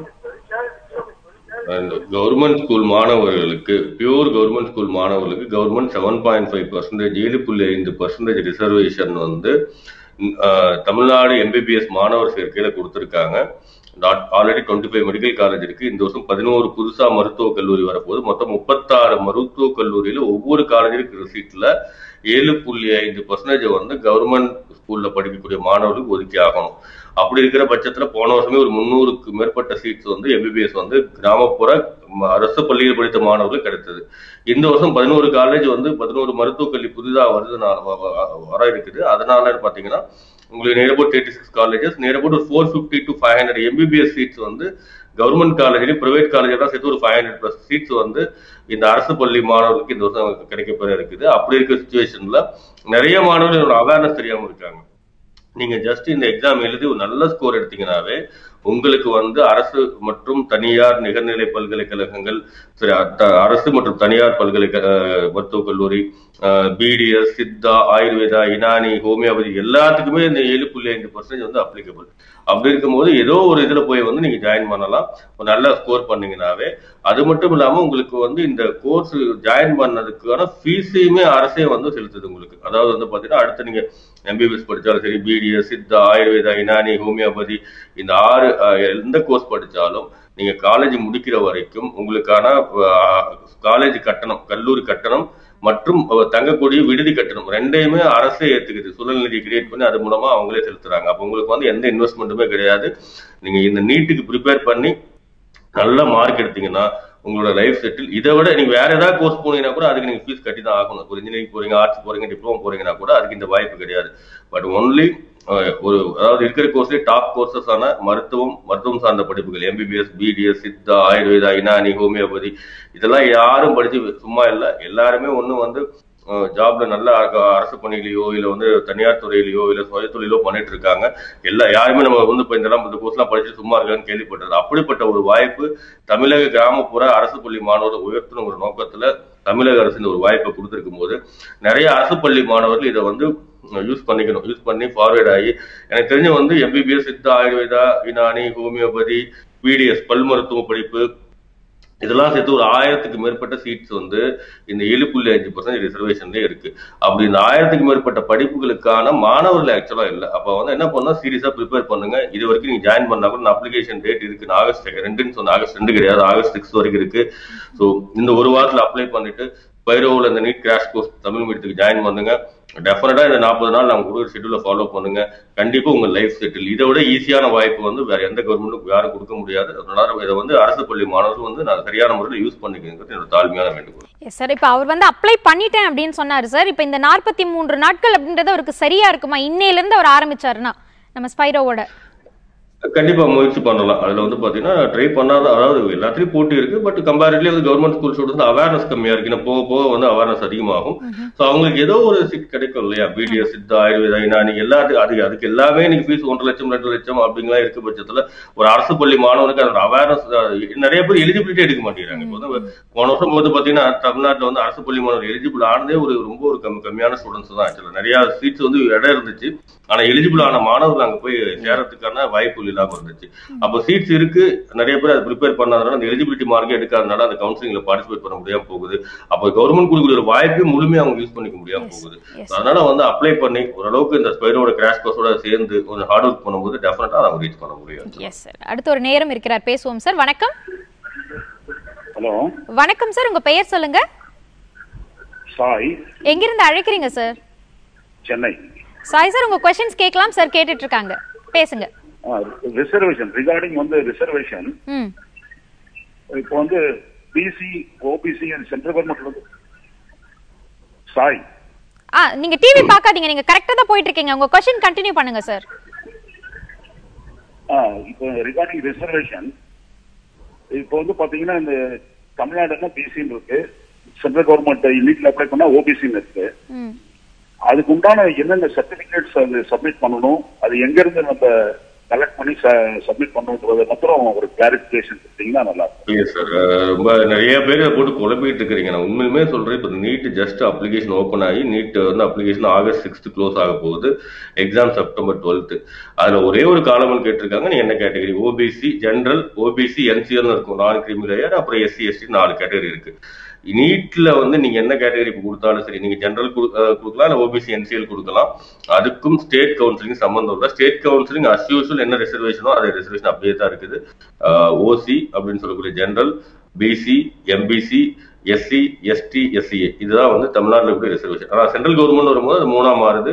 கவர்மெண்ட் ஸ்கூல் மாணவர்களுக்கு பியூர் கவர்மெண்ட் ஸ்கூல் மாணவர்களுக்கு government seven point five percentage ஏழு புள்ளி ஐந்து பர்சன்டேஜ் ரிசர்வேஷன் வந்து ம், ஆஹ், தமிழ்நாடு எம்பிபிஎஸ் மாணவர் சேர்க்கையில கொடுத்துருக்காங்க already twenty five medical college இருக்கு இந்த வருஷம் பதினோரு புதுசா மருத்துவக் கல்லூரி வரப்போகுது மொத்தம் முப்பத்தாறு மருத்துவக் கல்லூரியில ஒவ்வொரு காலேஜில் இருக்கிற சீட்ல ஏழு புள்ளி ஐந்து பர்சன்டேஜ் வந்து கவர்மெண்ட் ஸ்கூல்ல படிக்கக்கூடிய மாணவர்களுக்கு ஒதுக்கி ஆகணும் அப்படி இருக்கிற பட்சத்துல போன வருஷமே ஒரு முந்நூறுக்கு மேற்பட்ட சீட்ஸ் வந்து எம்பிபிஎஸ் வந்து கிராமப்புற ம- அரசு பள்ளியில் படித்த மாணவர்களுக்கு கிடைத்தது இந்த வருஷம் பதினோரு காலேஜ் வந்து பதினோரு மருத்துவக் கல்வி புதிதாக வருது வர இருக்குது அதனால பாத்தீங்கன்னா உங்களுக்கு near about thirty six colleges near about ஒரு four fifty to five hundred MBBS seats வந்து கவர்மெண்ட் காலேஜ்லயும் பிரைவேட் காலேஜெல்லாம் சேர்த்து ஒரு ஃபைவ் ஹண்ட்ரட் ப்ளஸ் சீட்ஸ் வந்து இந்த அரசு பள்ளி மாணவர்களுக்கு இந்த வருஷம் கிடைக்கப்பெற இருக்குது அப்படி இருக்கிற சுச்சுவேஷன்ல நிறைய மாணவர்கள் இதோட அவேர்னஸ் தெரியாம இருக்காங்க நீங்க ஜஸ்ட் இந்த எக்ஸாம் எழுதி ஒரு நல்ல ஸ்கோர் எடுத்தீங்கன்னாவே உங்களுக்கு வந்து அரசு மற்றும் தனியார் நிகர்நிலை பல்கலைக்கழகங்கள் சரி அ- அரசு மற்றும் தனியார் பல்கலைக்கழக மருத்துவக் கல்லூரி பிடிஎஸ் சித்தா ஆயுர்வேதா இனானி ஹோமியோபதி எல்லாத்துக்குமே இந்த ஏழு புள்ளி ஐந்து பர்சன்டேஜ் வந்து அப்ளிகபிள் அப்படி இருக்கும்போது ஏதோ ஒரு இதுல போய் வந்து நீங்க ஜாயின் பண்ணலாம் ஒரு நல்ல ஸ்கோர் பண்ணீங்கன்னாவே அது மட்டும் இல்லாம உங்களுக்கு வந்து இந்த கோர்ஸ் ஜாயின் பண்ணதுக்கான ஃபீஸையுமே அரசே வந்து செலுத்துது உங்களுக்கு அதாவது வந்து பாத்தீங்கன்னா அடுத்து நீங்க எம்பிபிஎஸ் படிச்சாலும் சரி பிடிஎஸ் சித்தா ஆயுர்வேதா இனானி ஹோமியோபதி இந்த ஆறு அஹ், எந்த கோர்ஸ் படிச்சாலும் நீங்க காலேஜ் முடிக்கிற வரைக்கும் உங்களுக்கான காலேஜ் கட்டணம் கல்லூரி கட்டணம் மற்றும் அஹ், தங்கக்கூடிய விடுதி கட்டணம் ரெண்டையுமே அரசே ஏத்துக்குது சுழல் நிதி கிரியேட் பண்ணி அது மூலமா அவங்களே செலுத்துறாங்க அப்ப உங்களுக்கு வந்து எந்த இன்வெஸ்ட்மெண்ட்டுமே கிடையாது நீங்க இந்த நீட்டுக்கு ப்ரிப்பேர் பண்ணி நல்ல மார்க் எடுத்தீங்கன்னா உங்களோட லைஃப் செட்டில் இதை விட நீங்க வேற ஏதாவது கோர்ஸ் போனீங்கன்னா கூட அதுக்கு நீங்க ஃபீஸ் கட்டி தான் ஆகணும் ஒரு இன்ஜினியரிங் போறீங்க ஆர்ட்ஸ் போறீங்க டிப்ளமோ போறீங்கன்னா கூட அதுக்கு இந்த வாய்ப்பு கிடையாது பட் ஒன்லி ஒரு அதாவது இருக்கிற கோர்ஸ்லேயே டாப் கோர்சஸ் ஆன மருத்துவம் மருத்துவம் சார்ந்த படிப்புகள் MBBS BDS Siddha Ayurveda Unani homeopathy இதெல்லாம் யாரும் படிச்சு சும்மா இல்லை எல்லாருமே ஒன்றும் வந்து ஜாப்ல நல்ல அ- அரசு பணியிலையோ இல்ல வந்து தனியார் துறையிலையோ இல்ல சுய தொழிலோ பண்ணிட்டு இருக்காங்க எல்லா யாருமே நம்ம வந்து இப்ப இதெல்லாம் இந்த கோர்ஸ்லாம் படிச்சு சும்மா இருக்கான்னு கேள்விப்பட்டது அப்படிப்பட்ட ஒரு வாய்ப்பு தமிழக கிராமப்புற அரசு பள்ளி மாணவர்கள் உயர்த்தணும் ஒரு நோக்கத்துல தமிழக அரசு இந்த ஒரு வாய்ப்பை கொடுத்திருக்கும் போது நிறைய அரசு பள்ளி மாணவர்கள் இதை வந்து யூஸ் பண்ணிக்கணும் யூஸ் பண்ணி ஃபார்வேர்ட் ஆகி எனக்கு தெரிஞ்ச வந்து MBBS Siddha Ayurveda Unani homeopathy BDS பல் மருத்துவ படிப்பு இதெல்லாம் சேர்த்து ஒரு ஆயிரத்துக்கு மேற்பட்ட சீட்ஸ் வந்து இந்த ஏழு புள்ளி அஞ்சு பர்சன்ட் ரிசர்வேஷன்லேயே இருக்கு அப்படி இந்த ஆயிரத்துக்கு மேற்பட்ட படிப்புகளுக்கான மாணவர்கள் ஆக்சுவலா இல்லை அப்ப வந்து என்ன பண்ணா சீரியஸா ப்ரிப்பேர் பண்ணுங்க இது வரைக்கும் நீங்க ஜாயின் பண்ணா கூட அப்ளிகேஷன் டேட் இருக்கு நான் ஆகஸ்ட் ரெண்டுன்னு சொன்ன ஆகஸ்ட் ரெண்டு கிடையாது ஆகஸ்ட் சிக்ஸ் வரைக்கும் இருக்கு ஸோ இந்த ஒரு வாரத்துல அப்ளை பண்ணிட்டு பைரோவில் இந்த நீட் கிராஷ் கோர்ஸ் தமிழ் மீடியத்துக்கு ஜாயின் பண்ணுங்க டெஃபினட்டா இந்த நாற்பது நாள் நாங்க கொடுக்குற ஷெட்யூல ஃபாலோ பண்ணுங்க கண்டிப்பா உங்க லைஃப் செட்டில் இதை விட ஈஸியான வாய்ப்பு வந்து வேற எந்த கவர்மெண்ட்டுக்கும் யாரும் கொடுக்க முடியாது அதனால இதை வந்து அரசு பள்ளி மாணவர்கள் வந்து நான் சரியான முறையில் யூஸ் பண்ணிக்கிறது என்னோட தாழ்மையான வேண்டுகோள் எஸ் சார் இப்போ அவர் வந்து அப்ளை பண்ணிட்டேன் அப்படின்னு சொன்னாரு சார் இப்போ இந்த நாற்பத்தி மூன்று நாட்கள் அப்படின்றது அவருக்கு சரியா இருக்குமா இன்னையில இருந்து அவர் ஆரம்பிச்சாருன்னா நம்ம ஸ்பைரோவோட கண்டிப்பா முயற்சி பண்ணலாம் அதுல வந்து பாத்தீங்கன்னா ட்ரை பண்ணாத அதாவது எல்லாத்துலயும் போட்டி இருக்கு பட் கம்பேரிட்டிவ்லி வந்து கவர்மெண்ட் ஸ்கூல் ஸ்டூடெண்ட்ஸ் அவேர்னஸ் கம்மியா இருக்கு இன்னும் போக போக வந்து அவேர்னஸ் அதிகமாகும் ஸோ அவங்களுக்கு ஏதோ ஒரு சீட் கிடைக்கும் இல்லையா பிடிஎஸ் சித்தா ஆயுர்வேதா இனானி எல்லாத்துக்கும் அது அதுக்கு எல்லாமே நீங்க ஃபீஸ் ஒன்றரை லட்சம் ரெண்டு லட்சம் அப்படிங்கலாம் இருக்க பட்சத்துல ஒரு அரசு பள்ளி மாணவனுக்கு அதோட அவேர்னஸ் நிறைய பேர் எலிஜிபிலிட்டி எடுக்க மாட்டேங்கிறாங்க இப்போ வந்து போன வருஷம் வந்து பாத்தீங்கன்னா தமிழ்நாட்டுல வந்து அரசு பள்ளி மாணவர் எலிஜிபிள் ஆனதே ஒரு ரொம்ப ஒரு கம்மி கம்மியான ஸ்டூடெண்ட்ஸ் தான் ஆக்சுவலா நிறைய சீட்ஸ் வந்து இடம் இருந்துச்சு ஆனா எலிஜிபிள் ஆன மாணவர்கள் அங்க போய் சேரத்துக்கான வாய்ப்புகள் இல்லை இல்லாம இருந்துச்சு அப்போ சீட்ஸ் இருக்கு நிறைய பேர் அதை ப்ரிப்பேர் பண்ணாதனால அந்த எலிஜிபிலிட்டி மார்க்கே எடுக்காதனால அந்த கவுன்சிலிங்ல பார்ட்டிசிபேட் பண்ண முடியாம போகுது அப்போ கவர்மெண்ட் கொடுக்குற ஒரு வாய்ப்பை முழுமையா அவங்க யூஸ் பண்ணிக்க முடியாம போகுது yes. அதனால வந்து அப்ளை பண்ணி ஓரளவுக்கு இந்த ஸ்பைரோட கிராஷ் கோர்ஸோட சேர்ந்து கொஞ்சம் ஹார்ட் ஒர்க் பண்ணும்போது டெஃபினட்டா அவங்க ரீச் பண்ண முடியும் எஸ் சார் அடுத்து ஒரு நேரம் இருக்கிறார் பேசுவோம் சார் வணக்கம் ஹலோ வணக்கம் சார் உங்க பெயர் சொல்லுங்க சாய் எங்கிருந்து அழைக்கிறீங்க சார் சென்னை சாய் சார் உங்க கொஸ்டின்ஸ் கேட்கலாம் சார் கேட்டுட்டு இருக்காங்க பேசுங்க ரிசர்வேஷன் ரிகார்டிங் வந்து ரிசர்வேஷன் ம் இப்போ வந்து BC OBC and central government வந்து சாய் ஆ நீங்க டிவி பார்க்காதீங்க நீங்க கரெக்டா தான் போயிட்டு இருக்கீங்க உங்க கொஸ்டின் கண்டினியூ பண்ணுங்க சார் ஆ, இப்போ ரிகார்டிங் ரிசர்வேஷன் இப்போ வந்து பாத்தீங்கன்னா இந்த தமிழ்நாடுனா பிசின்னு இருக்கு சென்ட்ரல் கவர்மெண்ட் நீட்ல அப்ளை பண்ணா ஓபிசின்னு இருக்கு ம் அதுக்கு உண்டான என்னென்ன சர்டிபிகேட்ஸ் அது சப்மிட் பண்ணணும் அது எங்க இருந்து நம்ம கலெக்ட் பண்ணி சப்மிட் பண்ணணுன்றத மாத்திரம் ஒரு கிளாரிபிகேஷன் கொடுத்தீங்கன்னா நல்லா இருக்கும் இல்லையா சார் ரொம்ப நிறைய பேர் இதை போட்டு குழப்பிட்டு இருக்கிறீங்க நான் உண்மையுமே சொல்றேன் இப்போ நீட் ஜஸ்ட் அப்ளிகேஷன் ஓப்பன் ஆகி நீட் வந்து அப்ளிகேஷன் ஆகஸ்ட் சிக்ஸ்த் க்ளோஸ் ஆக போகுது எக்ஸாம் செப்டம்பர் டுவெல்த் அதுல ஒரே ஒரு காலமல் கேட்டிருக்காங்க நீ என்ன category OBC general OBC NCL இருக்கும் நான் கிரிமி லேயர் அப்புறம் எஸ்சி எஸ்டி நாலு கேட்டகரி இருக்கு நீட்ல வந்து நீங்க என்ன கேட்டகரி கொடுத்தாலும் சரி நீங்க ஜென்ரல் கொடுக்கலாம் இல்ல ஓபிசி என்சிஎல் கொடுக்கலாம் அதுக்கும் ஸ்டேட் கவுன்சிலிங் சம்பந்தம் இல்லை ஸ்டேட் கவுன்சிலிங் அஸ் யூஸ்வல் என்ன ரிசர்வேஷனோ அது ரிசர்வேஷன் அப்படியே தான் இருக்குது ஓசி அப்படின்னு சொல்லக்கூடிய general BC MBC SC ST SCA இதுதான் வந்து தமிழ்நாட்டில் இருக்கக்கூடிய ரிசர்வேஷன் ஆனால் சென்ட்ரல் கவர்மெண்ட் வரும்போது அது மூணா மாறுது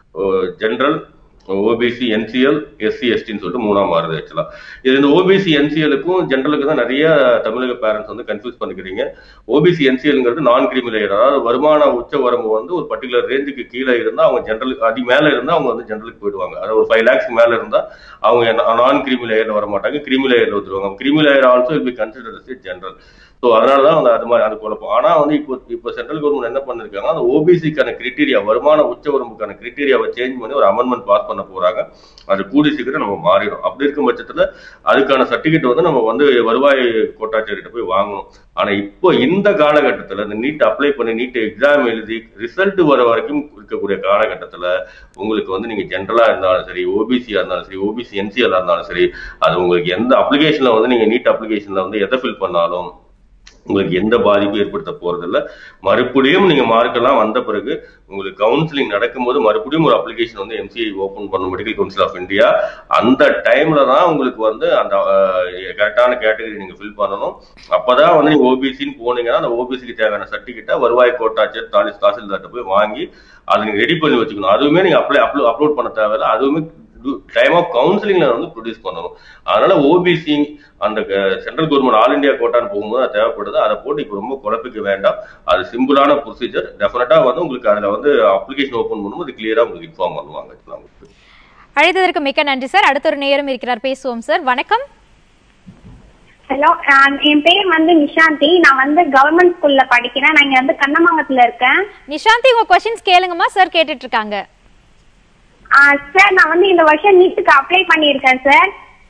ஜென்ரல் ஓபிசி என்சிஎல் எஸ்சி எஸ்டின்னு சொல்லிட்டு மூணா மாறுது ஆக்சுவலா இது இந்த ஓபிசி என்சிஎலுக்கும் ஜென்ரலுக்கு தான் நிறைய தமிழக பேரண்ட்ஸ் வந்து கன்ஃபியூஸ் பண்ணிக்கிறீங்க ஓபிசி என்சிஎல்ங்கிறது நான் கிரிமிலேயர் அதாவது வருமான உச்ச வரம்பு வந்து ஒரு பர்டிகுலர் ரேஞ்சுக்கு கீழே இருந்தா அவங்க ஜென்ரலுக்கு அதி மேல இருந்தா அவங்க வந்து ஜென்ரலுக்கு போயிடுவாங்க அதாவது ஒரு ஃபைவ் லேக்ஸ் மேல இருந்தா அவங்க நான் கிரிமி லேயர்ல வர மாட்டாங்க கிரிமி லேயர்ல வந்துருவாங்க creamy layer also be consider general so அதனால தான் வந்து அது மாதிரி அது குழப்பம் ஆனா வந்து இப்போ இப்போ சென்ட்ரல் கவர்மெண்ட் என்ன பண்ணிருக்காங்க அந்த ஓபிசிக்கான கிரிட்டீரியா வருமான உச்ச வரம்புக்கான கிரிட்டீரியாவை சேஞ்ச் பண்ணி ஒரு அமெண்ட்மெண்ட் பாஸ் பண்ண போறாங்க அது கூடி சீக்கிரம் நம்ம மாறிடும் அப்படி இருக்கும் பட்சத்துல அதுக்கான சர்டிபிகேட் வந்து நம்ம வந்து வருவாய் கோட்டாட்சியர்கிட்ட போய் வாங்கணும் ஆனா இப்போ இந்த காலகட்டத்துல இந்த நீட் அப்ளை பண்ணி நீட் எக்ஸாம் எழுதி ரிசல்ட் வர வரைக்கும் இருக்கக்கூடிய காலகட்டத்துல உங்களுக்கு வந்து நீங்க ஜென்ரலா இருந்தாலும் சரி ஓபிசியா இருந்தாலும் சரி ஓபிசி என்சிஎல் இருந்தாலும் சரி அது உங்களுக்கு எந்த அப்ளிகேஷன்ல வந்து நீங்க நீட் அப்ளிகேஷன்ல வந்து எதை ஃபில் பண்ணாலும் உங்களுக்கு எந்த பாதிப்பும் ஏற்படுத்த போறதில்ல மறுபடியும் நீங்க மார்க்கெல்லாம் வந்த பிறகு உங்களுக்கு கவுன்சிலிங் நடக்கும்போது மறுபடியும் ஒரு அப்ளிகேஷன் வந்து எம்சிஐ ஓபன் பண்ணும் மெடிக்கல் கவுன்சில் ஆஃப் இந்தியா அந்த டைம்ல தான் உங்களுக்கு வந்து அந்த கரெக்டான கேட்டகரி நீங்க ஃபில் பண்ணணும் அப்பதான் வந்து நீங்க ஓபிசின்னு போனீங்கன்னா அந்த ஓபிசிக்கு தேவையான சர்டிபிகேட்டை வருவாய் கோட்டாட்சியர் தாலிஸ் தாசில்தார்ட்ட போய் வாங்கி அதை நீங்க ரெடி பண்ணி வச்சுக்கணும் அதுவுமே நீங்க அப்ளை அப்லோ அப்லோட் பண்ண தேவையில்ல அதுவுமே டைம் ஆஃப் கவுன்சிலிங்ல வந்து ப்ரொடியூஸ் பண்ணணும் அதனால ஓபிசி அந்த சென்ட்ரல் கவர்மெண்ட் ஆல் இந்தியா கோட்டான்னு போகும்போது அது தேவைப்படுது அதை போட்டு இப்போ ரொம்ப குழப்பிக்க வேண்டாம் அது சிம்பிளான ப்ரொசீஜர் டெஃபினட்டா வந்து உங்களுக்கு அதுல வந்து அப்ளிகேஷன் ஓப்பன் பண்ணும்போது கிளியரா உங்களுக்கு இன்ஃபார்ம் பண்ணுவாங்க உங்களுக்கு அழைத்ததற்கு மிக்க நன்றி சார் அடுத்த ஒரு நேரம் இருக்கிறார் பேசுவோம் சார் வணக்கம் ஹலோ என் பேர் வந்து நிஷாந்தி நான் வந்து கவர்மெண்ட் ஸ்கூல்ல படிக்கிறேன் நான் இங்க வந்து கண்ணமாங்கத்துல இருக்கேன் நிஷாந்தி உங்க கொஸ்டின்ஸ் கேளுங்கம்மா சார் கேட்டுட்டு இருக்காங்க சார் நான் வந்து இந்த வருஷம் நீட்டுக்கு அப்ளை பண்ணியிருக்கேன் சார்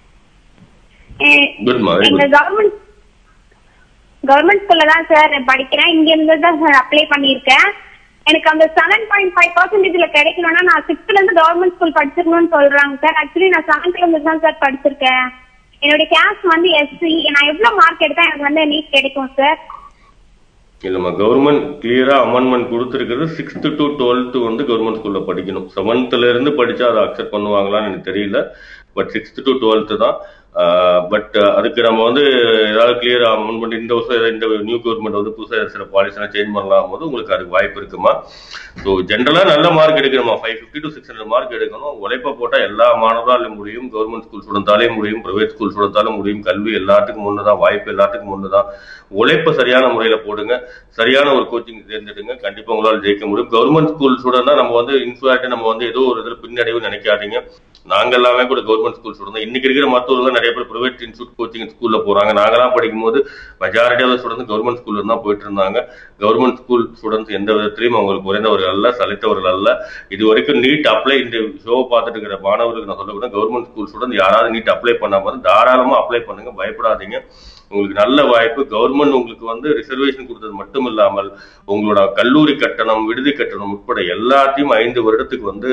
Good, ma, very எங்க good. கவர்மெண்ட் கவர்மெண்ட் ஸ்கூல்ல தான் சார் படிக்கிறேன் இங்க இருந்து தான் சார் அப்ளை பண்ணியிருக்கேன் எனக்கு அந்த செவன் பாயிண்ட் ஃபைவ் பர்சன்டேஜ்ல கிடைக்கணும்னா நான் சிக்ஸ்த்ல இருந்து கவர்மெண்ட் ஸ்கூல் படிச்சிருக்கணும்னு சொல்றாங்க சார் ஆக்சுவலி நான் செவன்த்ல இருந்து தான் சார் படிச்சிருக்கேன் என்னுடைய கேஸ்ட் வந்து எஸ்சி நான் எவ்வளவு மார்க் எடுத்தா எனக்கு வந்து நீட் கிடைக்கும் சார் இல்லம்மா கவர்மெண்ட் கிளியரா அமெண்ட்மெண்ட் கொடுத்துருக்கிறது சிக்ஸ்த் டு டுவெல்த் வந்து கவர்மெண்ட் ஸ்கூல்ல படிக்கணும் செவன்த்ல இருந்து படிச்சா அதை அக்செப்ட் பண்ணுவாங்களான்னு எனக்கு தெரியல பட் சிக்ஸ்த் டு டுவெல்த் தான் பட் அதுக்கு நம்ம வந்து ஏதாவது கிளியரா அமெண்ட்மெண்ட் இந்த வருஷம் இந்த நியூ கவர்மெண்ட் வந்து புதுசாக சில பாலிசிலாம் சேஞ்ச் பண்ணலாம் போது உங்களுக்கு அதுக்கு வாய்ப்பு இருக்குமா ஸோ ஜென்ரலா நல்ல மார்க் எடுக்கணுமா five fifty to six hundred mark எடுக்கணும் உழைப்ப போட்டா எல்லா மாணவராலும் முடியும் கவர்மெண்ட் ஸ்கூல் ஸ்டூடெண்டாலே முடியும் பிரைவேட் ஸ்கூல் ஸ்டூடெண்டாலும் முடியும் கல்வி எல்லாத்துக்கும் முன்னதான் வாய்ப்பு எல்லாத்துக்கும் முன்னதான் உழைப்ப சரியான முறையில போடுங்க சரியான ஒரு கோச்சிங் தேர்ந்தெடுங்க கண்டிப்பா உங்களால ஜெயிக்க முடியும் கவர்மெண்ட் ஸ்கூல் ஸ்டூடெண்ட்னா நம்ம வந்து இன்ஃபேக்ட் நம்ம வந்து ஏதோ ஒரு இதில் பின்னடைவு நினைக்காதீங்க நாங்க எல்லாமே கூட கவர்மெண்ட் ஸ்கூல் ஸ்டூடெண்ட் இன்னைக்கு இருக்கிற மருத்துவர்கள் நிறைய நிறைய பேர் பிரைவேட் இன்ஸ்டியூட் கோச்சிங் ஸ்கூல்ல போறாங்க நாங்களாம் படிக்கும்போது மெஜாரிட்டி ஆஃப் ஸ்டூடெண்ட்ஸ் கவர்மெண்ட் ஸ்கூல்ல தான் போயிட்டு இருந்தாங்க கவர்மெண்ட் ஸ்கூல் ஸ்டூடெண்ட்ஸ் எந்த விதத்திலையும் அவங்களுக்கு குறைந்தவர்கள் அல்ல சலித்தவர்கள் அல்ல இது வரைக்கும் நீட் அப்ளை இந்த ஷோ பார்த்துட்டு இருக்கிற மாணவர்களுக்கு நான் சொல்லக்கூட கவர்மெண்ட் ஸ்கூல் ஸ்டூடெண்ட் யாராவது நீட் அப்ளை பண்ணாம இருந்தா தாராளமா அப்ளை பண்ணுங்க பயப்படாதீங்க உங்களுக்கு நல்ல வாய்ப்பு கவர்மெண்ட் உங்களுக்கு வந்து ரிசர்வேஷன் கொடுத்தது மட்டும் இல்லாமல் உங்களோட கல்லூரி கட்டணம் விடுதி கட்டணம் உட்பட எல்லாத்தையும் ஐந்து வருடத்துக்கு வந்து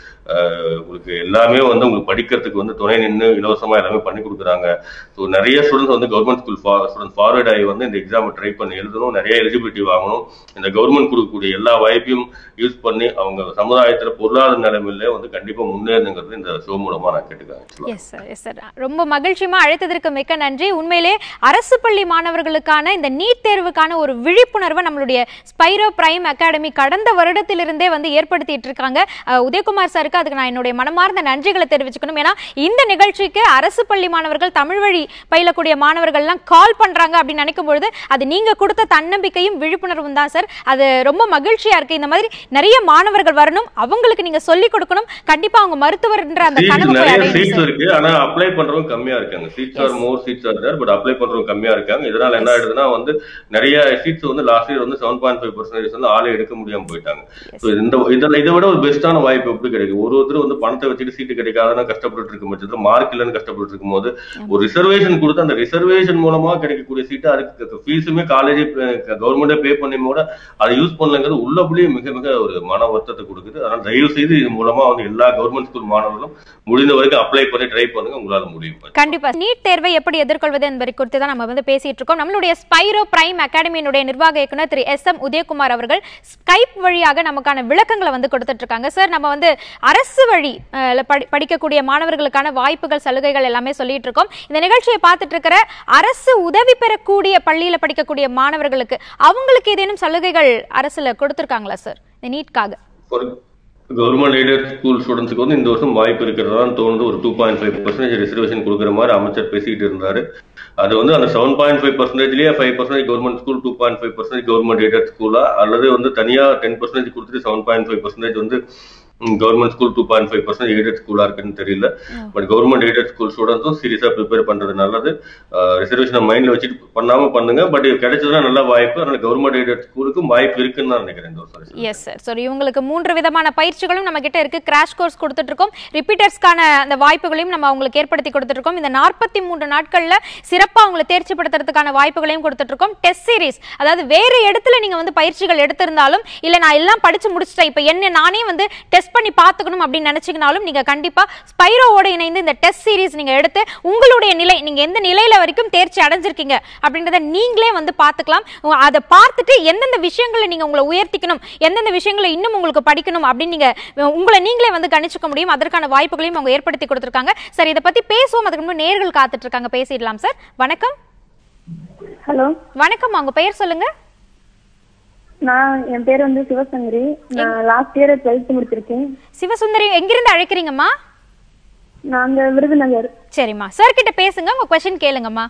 அஹ், உங்களுக்கு எல்லாமே வந்து உங்களுக்கு படிக்கிறதுக்கு வந்து துணை நின்று இலவசமா எல்லாமே பண்ணி கொடுக்குறாங்க ஸோ நிறைய ஸ்டூடெண்ட்ஸ் வந்து கவர்மெண்ட் ஸ்கூல் ஸ்டூடெண்ட் ஃபார்வர்ட் ஆகி வந்து இந்த எக்ஸாமை ட்ரை பண்ணி எழுதணும் நிறைய எலிஜிபிலிட்டி வாங்கணும் இந்த கவர்மெண்ட் கொடுக்கக்கூடிய எல்லா வாய்ப்பையும் யூஸ் பண்ணி அவங்க சமுதாயத்துல பொருளாதார நிலைமையில வந்து கண்டிப்பா முன்னேறணுங்கிறது இந்த ஷோ மூலமா நான் கேட்டுக்கிறேன் எஸ் சார் எஸ் சார் ரொம்ப மகிழ்ச்சியமா அழைத்ததற்கு மிக்க நன்றி உண்மையிலே அரசு பள்ளி மாணவர்களுக்கான இந்த நீட் தேர்வுக்கான ஒரு விழிப்புணர்வை நம்மளுடைய ஸ்பைரோ பிரைம் அகாடமி கடந்த வருடத்திலிருந்தே வந்து ஏற்படுத்திட்டு இருக்காங்க அஹ், உதயகுமார் சாருக்கு அதுக்கு நான் என்னுடைய மனமார்ந்த நன்றிகளை தெரிவிச்சுக்கணும் ஏன்னா இந்த நிகழ்ச்சிக்கு அரசு பள்ளி மாணவர்கள் தமிழ் வழி பயிலக்கூடிய மாணவர்கள்லாம் கால் பண்றாங்க அப்படின்னு நினைக்கும் பொழுது அது நீங்க கொடுத்த தன்னம்பிக்கையும் விழிப்புணர்வும் தான் சார் அது ரொம்ப மகிழ்ச்சியா இருக்கு இந்த மாதிரி நிறைய மாணவர்கள் வரணும் அவங்களுக்கு நீங்க சொல்லிக் கொடுக்கணும் கண்டிப்பா அவங்க மருத்துவர்ன்ற அந்த சீட்ஸ் கனவு போய் நிறைய அடையணும் சீட்ஸ் சார். இருக்கு ஆனா அப்ளை பண்றவங்க கம்மியா இருக்காங்க seats are more seats are there but apply பண்றவங்க கம்மியா இருக்காங்க இதனால என்ன ஆயிடுதுன்னா வந்து நிறைய சீட்ஸ் வந்து லாஸ்ட் இயர் வந்து செவன் பாயிண்ட் ஃபைவ் பர்சன்டேஜ் வந்து ஆளே எடுக்க முடியாம போயிட்டாங்க ஸோ இந்த இதில் இதை விட ஒரு பெஸ்ட்டான வாய்ப்பு எப்படி கிடைக்கும் ஒரு ஒருத்தர் வந்து பணத்தை வச்சுட்டு சீட்டு கிடைக்காதுன்னு கஷ்டப்பட்டு இருக்கும் பட்சத்தில் மார்க் இல்லைன்னு கஷ்டப்பட்டு இருக்கும்போது ஒரு ரிசர்வேஷன் கொடுத்து அந்த ரிசர்வேஷன் மூலமா கிடைக்கக்கூடிய சீட்டு அதுக்கு ஃபீஸுமே காலேஜ் கவர்மெண்டே பே பண்ணி கூட அதை யூஸ் பண்ணலங்கிறது உள்ளபடியே மிக மிக ஒரு மன வருத்தத்தை கொடுக்குது அதனால தயவு செய்து இது மூலமா வந்து எல்லா கவர்மெண்ட் ஸ்கூல் மாணவர்களும் முடிந்த வரைக்கும் அப்ளை பண்ணி ட்ரை பண்ணுங்க உங்களால முடியும் கண்டிப்பா நீட் தேர்வை எப்படி எதிர்கொள்வது என்பதை குறித்து தான் நம்ம வந்து பேசிட்டு இருக்கோம் நம்மளுடைய ஸ்பைரோ பிரைம் அகாடமியினுடைய நிர்வாக இயக்குனர் திரு எஸ் எம் உதயகுமார் அவர்கள் ஸ்கைப் வழியாக நமக்கான விளக்கங்களை வந்து கொடுத்துட்டு இருக்காங்க சார் நம்ம வந்து அரசு வழி அஹ், ல படி- படிக்கக்கூடிய மாணவர்களுக்கான வாய்ப்புகள் சலுகைகள் எல்லாமே சொல்லிட்டு இருக்கோம் இந்த நிகழ்ச்சியை பார்த்துட்டு இருக்கிற அரசு உதவி பெறக்கூடிய பள்ளியில படிக்கக்கூடிய மாணவர்களுக்கு அவங்களுக்கு ஏதேனும் சலுகைகள் அரசுல கொடுத்திருக்காங்களா சார் இந்த நீட்காக ஒரு கவர்மெண்ட் எய்டட் ஸ்கூல் ஸ்டூடெண்ட்ஸ்க்கு வந்து இந்த வருஷம் வாய்ப்பு இருக்கிறதா தோணுது ஒரு two point five percentage reservation கொடுக்குற மாதிரி அமைச்சர் பேசிட்டு இருந்தாரு அது வந்து அந்த செவன் பாயிண்ட் ஃபைவ் பர்சன்டேஜ்லயே five percentage government school two point five percentage government aided ஸ்கூலா அல்லது வந்து தனியா டென் பர்சன்டேஜ் கொடுத்துட்டு செவன் பாயிண்ட் ஃபைவ் பர்சன்டேஜ் வந்து government school two point five percent aided ஸ்கூலா இருக்குன்னு தெரியல பட் கவர்மெண்ட் எய்டட் ஸ்கூல் ஸ்டூடெண்ட்ஸும் சீரியஸா ப்ரிப்பேர் பண்றது நல்லது ரிசர்வேஷன் மைண்ட்ல வச்சுட்டு பண்ணாம பண்ணுங்க பட் கிடைச்சதுன்னா நல்ல வாய்ப்பு அதனால கவர்மெண்ட் எய்டட் ஸ்கூலுக்கும் வாய்ப்பு இருக்குன்னு நான் நினைக்கிறேன் இந்த வருஷம் எஸ் சார் ஸோ இவங்களுக்கு மூன்று விதமான பயிற்சிகளும் நம்ம கிட்ட இருக்கு கிராஷ் கோர்ஸ் கொடுத்துட்டு இருக்கோம் ரிப்பீட்டர்ஸ்க்கான அந்த வாய்ப்புகளையும் நம்ம அவங்களுக்கு ஏற்படுத்தி கொடுத்துட்டு இருக்கோம் இந்த நாற்பத்தி மூன்று நாட்கள்ல சிறப்பா அவங்களை தேர்ச்சிப்படுத்துறதுக்கான வாய்ப்புகளையும் கொடுத்துட்டு இருக்கோம் டெஸ்ட் சீரிஸ் அதாவது வேற இடத்துல நீங்க வந்து பயிற்சிகள் எடுத்திருந்தாலும் இல்ல நான் எல்லாம் படிச்சு முடிச்சிட்டேன் இப்போ என்ன நானே வந்து டெஸ்ட் பண்ணி பார்த்துக்கணும் அப்படின்னு நினைச்சீங்கனாலும் நீங்க கண்டிப்பா ஸ்பைரோவோட இணைந்து இந்த டெஸ்ட் சீரிஸ் நீங்க எடுத்து உங்களுடைய நிலை நீங்க எந்த நிலையில வரைக்கும் தேர்ச்சி அடைஞ்சிருக்கீங்க அப்படின்றத நீங்களே வந்து பார்த்துக்கலாம் உங்க- அதை பார்த்துட்டு எந்தெந்த விஷயங்களை நீங்க உங்களை உயர்த்திக்கணும் எந்தெந்த விஷயங்களை இன்னும் உங்களுக்கு படிக்கணும் அப்படின்னு நீங்க அஹ், உங்களை நீங்களே வந்து கணிச்சுக்க முடியும் அதற்கான வாய்ப்புகளையும் அவங்க ஏற்படுத்தி கொடுத்துருக்காங்க சார் இதை பத்தி பேசுவோம் அதுக்கு முன்பு நேர்கள் காத்துட்டு இருக்காங்க பேசிடலாம் சார் வணக்கம் ஹலோ வணக்கம் உங்க பெயர் சொல்லுங்க நான் என் பேர் வந்து சிவசங்கரி நான் லாஸ்ட் இயர் டுவெல்த் முடிச்சிருக்கேன் சிவசுந்தரி எங்கிருந்து அழைக்கிறீங்கம்மா நாங்க விருதுநகர் சரிம்மா சார் கிட்ட பேசுங்க உங்க கொஸ்டின் கேளுங்கம்மா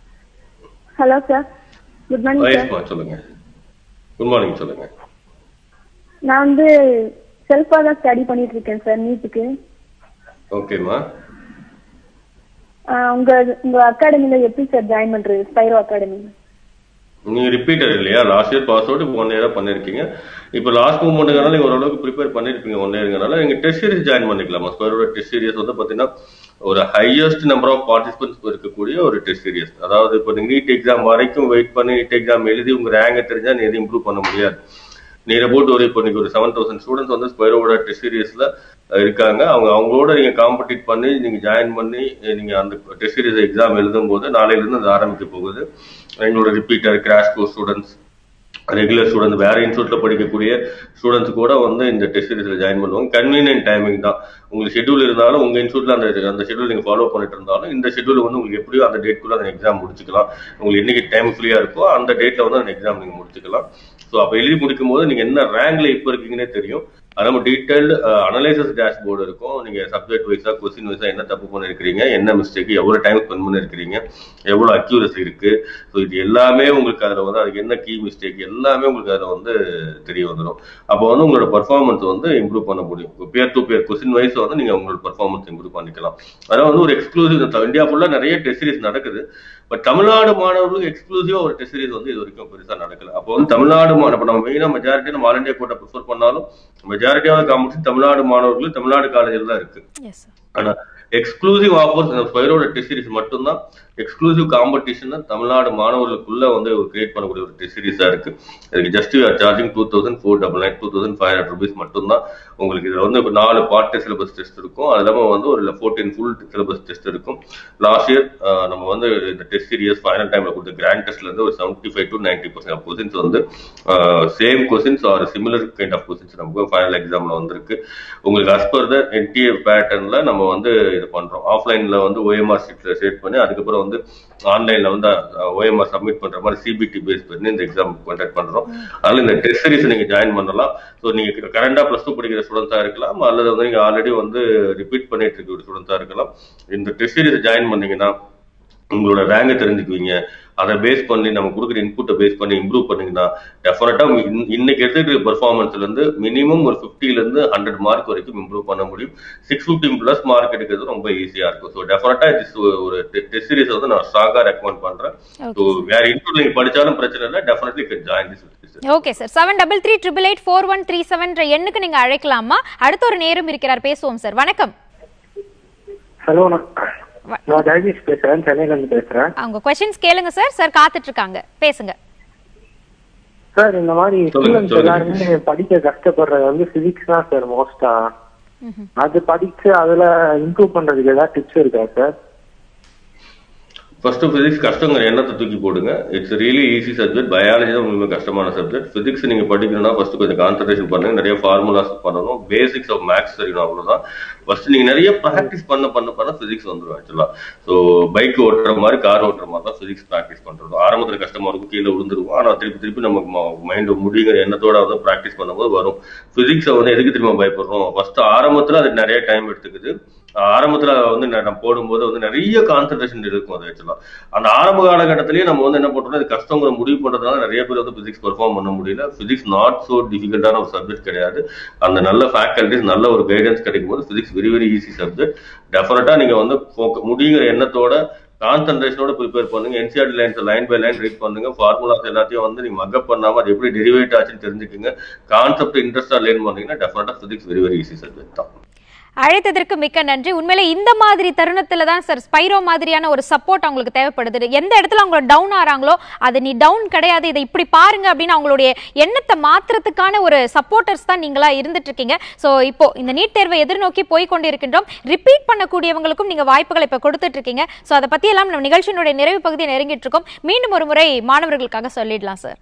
hello sir good morning sir வயசுமா சொல்லுங்க குட் மார்னிங் சொல்லுங்க நான் வந்து செல்ஃபா தான் ஸ்டடி பண்ணிட்டு இருக்கேன் சார் நீட்டுக்கு ஓகேம்மா உங்க உங்க அகாடமில எப்படி சார் ஜாயின் பண்றது ஸ்பைரோ அகாடமி நீங்க ரிப்பீட்டர் இல்லையா லாஸ்ட் இயர் பாஸ் அவுட் இப்போ ஒன் இயரா பண்ணிருக்கீங்க இப்போ லாஸ்ட் மூமெண்ட்டுனால நீங்க ஓரளவுக்கு ப்ரிப்பேர் பண்ணிருப்பீங்க ஒன் இயருங்கனால நீங்க டெஸ்ட் சீரிஸ் ஜாயின் பண்ணிக்கலாமா ஸ்கொயரோட டெஸ்ட் சீரிஸ் வந்து பாத்தீங்கன்னா ஒரு ஹையஸ்ட் நம்பர் ஆஃப் பார்ட்டிசிபென்ட்ஸ் இருக்கக்கூடிய ஒரு டெஸ்ட் சீரிஸ் அதாவது இப்போ நீங்க நீட் எக்ஸாம் வரைக்கும் வெயிட் பண்ணி நீட் எக்ஸாம் எழுதி உங்க ரேங்கை தெரிஞ்சா நீ எதுவும் இம்ப்ரூவ் பண்ண முடியாது நீங்க போட்டு ஒரு இப்போ நீங்க ஒரு செவன் தௌசண்ட் ஸ்டூடெண்ட்ஸ் வந்து ஸ்கொயரோட டெஸ்ட் சீரியஸ்ல இருக்காங்க அவங்க அவங்களோட நீங்க காம்படிட் பண்ணி நீங்க ஜாயின் பண்ணி நீங்க அந்த டெஸ்ட் சீரிஸ் எக்ஸாம் எழுதும் போது நாளையில இருந்து அது ஆரம்பிக்க போகுது எங்களோட repeater crash course students regular student வேற இன்ஸ்டியூட்ல படிக்கக்கூடிய ஸ்டூடெண்ட்ஸ் கூட வந்து இந்த டெஸ்ட் சீரிஸ்ல ஜாயின் பண்ணுவாங்க கன்வீனியன்ட் டைமிங் தான் உங்களுக்கு ஷெட்யூல் இருந்தாலும் உங்க இன்ஸ்டியூட்ல அந்த அந்த ஷெட்யூல் நீங்க ஃபாலோ பண்ணிட்டு இருந்தாலும் இந்த ஷெட்யூல் வந்து உங்களுக்கு எப்படியோ அந்த டேட்குள்ள அந்த எக்ஸாம் முடிச்சுக்கலாம் உங்களுக்கு என்னைக்கு டைம் ஃப்ரீயா இருக்கோ அந்த டேட்ல வந்து அந்த எக்ஸாம் நீங்க முடிச்சுக்கலாம் ஸோ அப்போ எழுதி முடிக்கும் போது நீங்க என்ன ரேங்க்ல இப்போ இருக்கீங்கன்னே தெரியும் அது நம்ம டீடைல்டு அனலைசஸ் டேஷ்போர்டு இருக்கும் நீங்க சப்ஜெக்ட் வைஸா கொஸ்டின் வைஸா என்ன தப்பு பண்ணிருக்கிறீங்க என்ன மிஸ்டேக் எவ்வளவு டைம் ஸ்பெண்ட் பண்ணிருக்கிறீங்க எவ்வளவு அக்யூரசி இருக்கு ஸோ இது எல்லாமே உங்களுக்கு அதுல வந்து அதுக்கு என்ன கீ மிஸ்டேக் எல்லாமே உங்களுக்கு அதுல வந்து தெரிய வந்துடும் அப்போ வந்து உங்களோட பர்ஃபார்மன்ஸ் வந்து இம்ப்ரூவ் பண்ண முடியும் பேர் டு பேர் கொஸ்டின் வைஸ் வந்து நீங்க உங்களோட பர்ஃபார்மன்ஸ் இம்ப்ரூவ் பண்ணிக்கலாம் அதனால வந்து ஒரு எக்ஸ்க்ளூசிவ் இந்தியா ஃபுல்லா நிறைய டெஸ்ட் சீரிஸ் நடக்குது பட் தமிழ்நாடு மாணவர்களுக்கு எக்ஸ்க்ளூசிவா ஒரு டெஸ்ட் சீரிஸ் வந்து இது வரைக்கும் பெருசா நடக்கல அப்போ வந்து தமிழ்நாடு மாணவ இப்ப நம்ம மெயினா மெஜாரிட்டி நம்ம ஆல் இந்தியா கோட்டை ப்ரிஃபர் பண்ணாலும் மெஜாரிட்டியான காம்படிஷன் தமிழ்நாடு மாணவர்கள் தமிழ்நாடு காலேஜில் தான் இருக்கு எஸ் ஆனா எக்ஸ்க்ளூசிவ் ஆஃபர்ஸ் இந்த ஸ்பைரோட டெஸ்ட் சீரிஸ் மட்டும்தான் எக்ஸ்க்ளூசிவ் காம்படிஷன் தமிழ்நாடு மாணவர்களுக்குள்ள வந்து கிரியேட் பண்ணக்கூடிய ஒரு டெஸ்ட் சீரிஸா இருக்கு இதுக்கு just are charging two thousand four double nine two thousand five hundred rupees மட்டும்தான் உங்களுக்கு இதுல வந்து இப்ப நாலு பார்ட் சிலபஸ் டெஸ்ட் இருக்கும் அது இல்லாம வந்து ஒரு ஃபோர்டீன் ஃபுல் சிலபஸ் டெஸ்ட் இருக்கும் லாஸ்ட் இயர் நம்ம வந்து இந்த டெஸ்ட் சீரியஸ் ஃபைனல் டைம்ல கொடுத்த கிராண்ட் டெஸ்ட்ல இருந்து ஒரு seventy five to ninety percent questions வந்து same questions or similar kind of questions நமக்கு ஃபைனல் எக்ஸாம்ல வந்திருக்கு உங்களுக்கு அஸ் பர் த என்டிஏ பேட்டர்ன்ல நம்ம வந்து இது பண்றோம் ஆஃப்லைன்ல வந்து ஓஎம்ஆர் ஷீட்ல செட் பண்ணி அதுக்கப்புறம் வந்து ஆன்லைன்ல வந்து ஓஎம்ஆர் சப்மிட் பண்ற மாதிரி சிபிடி பேஸ் பண்ணி இந்த எக்ஸாம் கண்டக்ட் பண்றோம் அதனால இந்த டெஸ்ட் சீரிஸ் நீங்க ஜாயின் பண்ணலாம் ஸோ நீங்க கரண்டா பிளஸ் டூ படிக்கிற ஸ்டூடெண்ட்ஸா இருக்கலாம் அல்லது வந்து நீங்க ஆல்ரெடி வந்து ரிப்பீட் பண்ணிட்டு இருக்க ஒரு ஸ்டூடெண்ட்ஸா இருக்கலாம் இந்த டெஸ்ட் சீரிஸ் ஜாயின் பண்ணீங்கன்னா உங்களோட ரேங்கை தெரிஞ்சுக்குவீங்க அதை பேஸ் பண்ணி நம்ம கொடுக்குற இன்புட்டை பேஸ் பண்ணி இம்ப்ரூவ் பண்ணீங்கன்னா டெஃபினட்டா இன்னைக்கு எடுத்துக்கிற பெர்ஃபார்மன்ஸ்ல இருந்து மினிமம் ஒரு 50 ல இருந்து ஹண்ட்ரட் மார்க் வரைக்கும் இம்ப்ரூவ் பண்ண முடியும் சிக்ஸ் ஃபிஃப்டி பிளஸ் மார்க் எடுக்கிறது ரொம்ப ஈஸியா இருக்கும் ஸோ டெஃபினட்டா இது ஒரு டெஸ்ட் சீரிஸ் வந்து நான் ஸ்ட்ராங்கா ரெக்கமெண்ட் பண்றேன் ஸோ வேற இன்ஸ்டியூட் நீங்க படிச்சாலும் பிரச்சனை இல்லை definitely can join this okay sir seven double three triple eight four one three seven எண்ணுக்கு நீங்க அழைக்கலாமா அடுத்த ஒரு நேரம் இருக்கிறார் பேசுவோம் சார் வணக்கம் ஹலோ நான் ஜெகதீஷ் பேசுறேன் சென்னையில இருந்து பேசுறேன் அவங்க கொஸ்டின்ஸ் கேளுங்க சார் சார் காத்துட்டு இருக்காங்க பேசுங்க சார் இந்த மாதிரி சொல்லுங்க, ஸ்டூடெண்ட்ஸ் சொல்லுங்க. எல்லாருமே படிக்க கஷ்டப்படுறது வந்து பிசிக்ஸ் தான் சார் மோஸ்டா அது படிச்சு அதுல இம்ப்ரூவ் பண்றதுக்கு ஏதாவது டிப்ஸ் இருக்கா சார் ஃபர்ஸ்ட் பிசிக்ஸ் கஷ்டங்கிற எண்ணத்தை தூக்கி போடுங்க it's really easy subject biology தான் உங்களுக்கு கஷ்டமான சப்ஜெக்ட் பிசிக்ஸ் நீங்க படிக்கணும்னா ஃபர்ஸ்ட் கொஞ்சம் கான்சன்ட்ரேஷன் பண்ணுங்க நிறைய ஃபார்முலாஸ் பண்ணணும் பேசிக்ஸ் ஆஃப் மேக்ஸ் தெரியணும் அவ்வளவுதான் ஃபர்ஸ்ட் நீங்க நிறைய ப்ராக்டிஸ் பண்ண பண்ண பண்ண பிசிக்ஸ் வந்துடும் ஆக்சுவலா ஸோ பைக் ஓட்டுற மாதிரி கார் ஓட்டுற மாதிரி தான் பிசிக்ஸ் ப்ராக்டிஸ் பண்றது ஆரம்பத்துல கஷ்டமா இருக்கும் கீழே விழுந்துருவோம் ஆனா திருப்பி திருப்பி நமக்கு மைண்ட் முடிங்கிற எண்ணத்தோட வந்து ப்ராக்டிஸ் பண்ணும்போது வரும் பிசிக்ஸை வந்து எதுக்கு திரும்ப பயப்படுறோம் ஃபர்ஸ்ட் ஆரம்பத்துல அது நிறைய டைம் எடுத்துக்குது ஆரம்பத்துல வந்து ந- நம்ம போடும்போது வந்து நிறைய கான்சென்ட்ரேஷன் இருக்கும் அது ஆக்சுவலா அந்த ஆரம்ப காலகட்டத்திலேயே நம்ம வந்து என்ன பண்றோம் இது கஷ்டங்கிற முடிவு பண்றதுனால நிறைய பேர் வந்து பிசிக்ஸ் பெர்ஃபார்ம் பண்ண முடியல பிசிக்ஸ் நாட் சோ டிஃபிகல்ட்டான ஒரு சப்ஜெக்ட் கிடையாது அந்த நல்ல ஃபேக்கல்டிஸ் நல்ல ஒரு கைடன்ஸ் கிடைக்கும் போது physics very very easy subject டெஃபினட்டா நீங்க வந்து focus- முடியுங்கிற எண்ணத்தோட கான்சன்ட்ரேஷனோட ப்ரிப்பேர் பண்ணுங்க NCERT lines line by line read பண்ணுங்க ஃபார்முலாஸ் எல்லாத்தையும் வந்து நீங்க மக்கப் பண்ணாம அது எப்படி டெரிவேட் ஆச்சுன்னு தெரிஞ்சுக்கங்க கான்செப்ட் இன்ட்ரெஸ்டா லேர்ன் பண்ணீங்கன்னா டெஃபினட்டா physics very very easy subject தான் அழைத்ததற்கு மிக்க நன்றி உண்மையிலே இந்த மாதிரி தருணத்துல தான் சார் ஸ்பைரோ மாதிரியான ஒரு சப்போர்ட் அவங்களுக்கு தேவைப்படுது எந்த இடத்துல அவங்க டவுன் ஆறாங்களோ அது நீ டவுன் கிடையாது இதை இப்படி பாருங்க அப்படின்னு அவங்களுடைய எண்ணத்தை மாத்துறதுக்கான ஒரு சப்போர்ட்டர்ஸ் தான் நீங்களா இருந்துட்டு இருக்கீங்க ஸோ இப்போ இந்த நீட் தேர்வை எதிர்நோக்கி போய் கொண்டிருக்கின்றோம் ரிப்பீட் பண்ணக்கூடியவங்களுக்கும் நீங்க வாய்ப்புகளை இப்போ கொடுத்துட்டு இருக்கீங்க ஸோ அதை பத்தி எல்லாம் நம்ம நிகழ்ச்சியினுடைய நிறைவு பகுதியை நெருங்கிட்டு இருக்கோம் மீண்டும் ஒரு முறை மாணவர்களுக்காக சொல்லிடலாம் சார்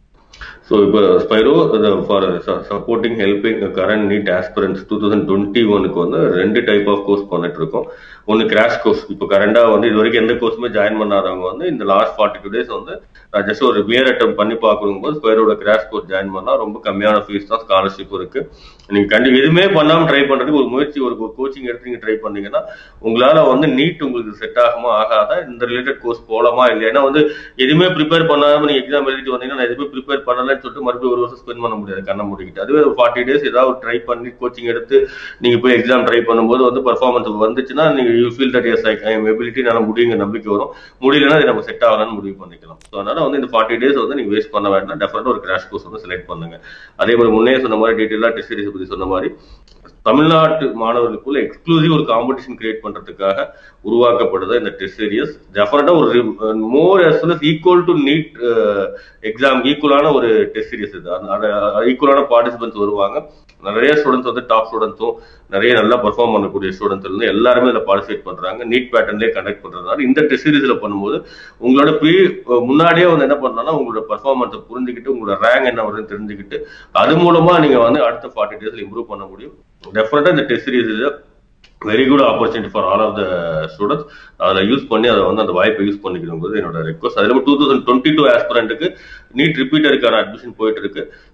ஸோ இப்போ Spiro for supporting helping current NEET aspirants two thousand twenty ஒனுக்கு வந்து ரெண்டு டைப் ஆஃப் கோர்ஸ் பண்ணிட்டு இருக்கோம் ஒன்று கிராஷ் கோர்ஸ் இப்போ கரண்டாக வந்து இது வரைக்கும் எந்த கோர்ஸுமே ஜாயின் பண்ணாதவங்க வந்து இந்த லாஸ்ட் ஃபார்ட்டி டூ டேஸ் வந்து நான் ஜஸ்ட் ஒரு மியர் அட்டம் பண்ணி பார்க்கணும் போது ஸ்பைரோட கிராஷ் கோர்ஸ் ஜாயின் பண்ணலாம் ரொம்ப கம்மியான ஃபீஸ் தான் ஸ்காலர்ஷிப் இருக்கு நீங்க கண்டிப்பா எதுவுமே பண்ணாம ட்ரை பண்றதுக்கு ஒரு முயற்சி ஒரு கோச்சிங் எடுத்து நீங்க ட்ரை பண்ணீங்கன்னா உங்களால வந்து நீட் உங்களுக்கு செட் ஆகுமா ஆகாதா இந்த ரிலேட்டட் கோர்ஸ் போலாமா இல்லையா ஏன்னா வந்து எதுவுமே ப்ரிப்பேர் பண்ணாம நீங்க எக்ஸாம் எழுதிட்டு வந்தீங்கன்னா நான் எதுவுமே ப்ரிப்பேர் பண்ணலன்னு சொல்லிட்டு மறுபடியும் ஒரு வருஷம் ஸ்பெண்ட் பண்ண முடியாது கண்ண முடிக்கிட்டு அதுவே ஒரு ஃபார்ட்டி டேஸ் ஏதாவது ட்ரை பண்ணி கோச்சிங் எடுத்து நீங்க போய் எக்ஸாம் ட்ரை பண்ணும்போது வந்து பர்ஃபார்மன்ஸ் வந்துச்சுன்னா நீங்க you feel that yes ability நல்லா முடியுங்க நம்பிக்கை வரும் முடியலன்னா இது நம்ம செட் ஆகலாம்னு முடிவு பண்ணிக்கலாம் ஸோ அதனால வந்து இந்த ஃபார்ட்டி டேஸ் வந்து நீங்க வேஸ்ட் பண்ண வேண்டாம் டெஃபினட்டா ஒரு கிராஷ் கோர்ஸ் வந்து செலக்ட் பண்ணுங்க அதே மாதிரி முன்னே சொன்ன மாதிரி டீட்டெயிலாக டெஸ்ட் சீரிஸ் பத்தி சொன்ன மாதிரி தமிழ்நாட்டு மாணவர்களுக்குள்ள எக்ஸ்க்ளூசிவ் ஒரு காம்படிஷன் கிரியேட் பண்றதுக்காக உருவாக்கப்படுது இந்த டெஸ்ட் சீரியஸ் டெஃபினட்டா ஒரு more as well as equal to NEET exam ஈக்குவலான ஒரு டெஸ்ட் சீரியஸ் இது ஈக்குவலான பார்ட்டிசிபென்ட்ஸ் வருவாங்க நிறைய ஸ்டூடெண்ட்ஸ் வந்து டாப் ஸ்டூடெண்ட்ஸும் நிறைய நல்லா பெர்ஃபார்ம் பண்ணக்கூடிய ஸ்டூடெண்ட்ஸ் இருந்து எல்லாருமே இதில் பார்ட்டிசிபேட் பண்றாங்க நீட் பேட்டர்ன்லேயே கண்டக்ட் பண்றதுனால இந்த டெஸ்ட் சீரிஸ்ல பண்ணும்போது உங்களோட ப்ரீ முன்னாடியே வந்து என்ன பண்ணலாம்னா உங்களோட பர்ஃபார்மன்ஸை புரிஞ்சுக்கிட்டு உங்களோட ரேங்க் என்ன வருதுன்னு தெரிஞ்சுக்கிட்டு அது மூலமா நீங்க வந்து அடுத்த ஃபார்ட்டி டேஸ்ல இம்ப்ரூவ் பண்ண முடியும் டெஃபினட்டா இந்த test series very good opportunity for all of the students அதில் யூஸ் பண்ணி அதை வந்து அந்த வாய்ப்பை யூஸ் பண்ணிக்கணுங்கிறது என்னோட ரெக்வஸ்ட் அதில் டூ தௌசண்ட் டுவெண்ட்டி டூ ஆஸ்பிரண்ட்டுக்கு நீட் ரிப்பீட்டருக்கான அட்மிஷன் போயிட்டு இருக்கு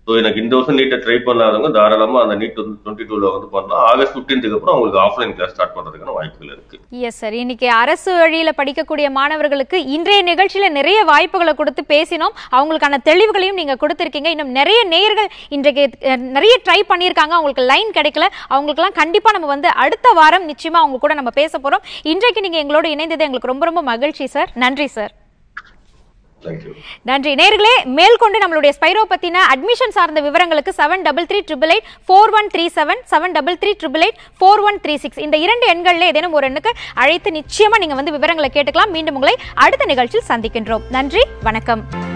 ஸோ எனக்கு இந்த வருஷம் நீட்டை ட்ரை பண்ணாதவங்க தாராளமா அந்த நீட் வந்து டுவெண்ட்டி டூல வந்து பண்ணலாம் ஆகஸ்ட் ஃபிஃப்டீன்த்துக்கு அப்புறம் அவங்களுக்கு ஆஃப்லைன் கிளாஸ் ஸ்டார்ட் பண்றதுக்கான வாய்ப்புகள் இருக்கு எஸ் சார் இன்னைக்கு அரசு வழியில படிக்கக்கூடிய மாணவர்களுக்கு இன்றைய நிகழ்ச்சியில நிறைய வாய்ப்புகளை கொடுத்து பேசினோம் அவங்களுக்கான தெளிவுகளையும் நீங்க கொடுத்திருக்கீங்க இன்னும் நிறைய நேயர்கள் இன்றைக்கு அஹ், நிறைய ட்ரை பண்ணியிருக்காங்க அவங்களுக்கு லைன் கிடைக்கல அவங்களுக்கெல்லாம் கண்டிப்பா நம்ம வந்து அடுத்த வாரம் நிச்சயமா அவங்க கூட நம்ம பேச போறோம் இன்றைக்கு நீங்க எங்களோட இணைந்தது எங்களுக்கு ரொம்ப ரொம்ப மகிழ்ச்சி சார் நன்றி சார் தேங்க்யூ நன்றி நேர்களே மேற்கொண்டு நம்மளுடைய ஸ்பைரோ பத்தின அட்மிஷன் சார்ந்த விவரங்களுக்கு seven double three triple eight four one three seven seven double three triple eight four one three six இந்த இரண்டு எண்களில் ஏதேனும் ஒரு எண்ணுக்கு அழைத்து நிச்சயமா நீங்க வந்து விவரங்களை கேட்டுக்கலாம் மீண்டும் உங்களை அடுத்த நிகழ்ச்சியில் சந்திக்கின்றோம் நன்றி வணக்கம்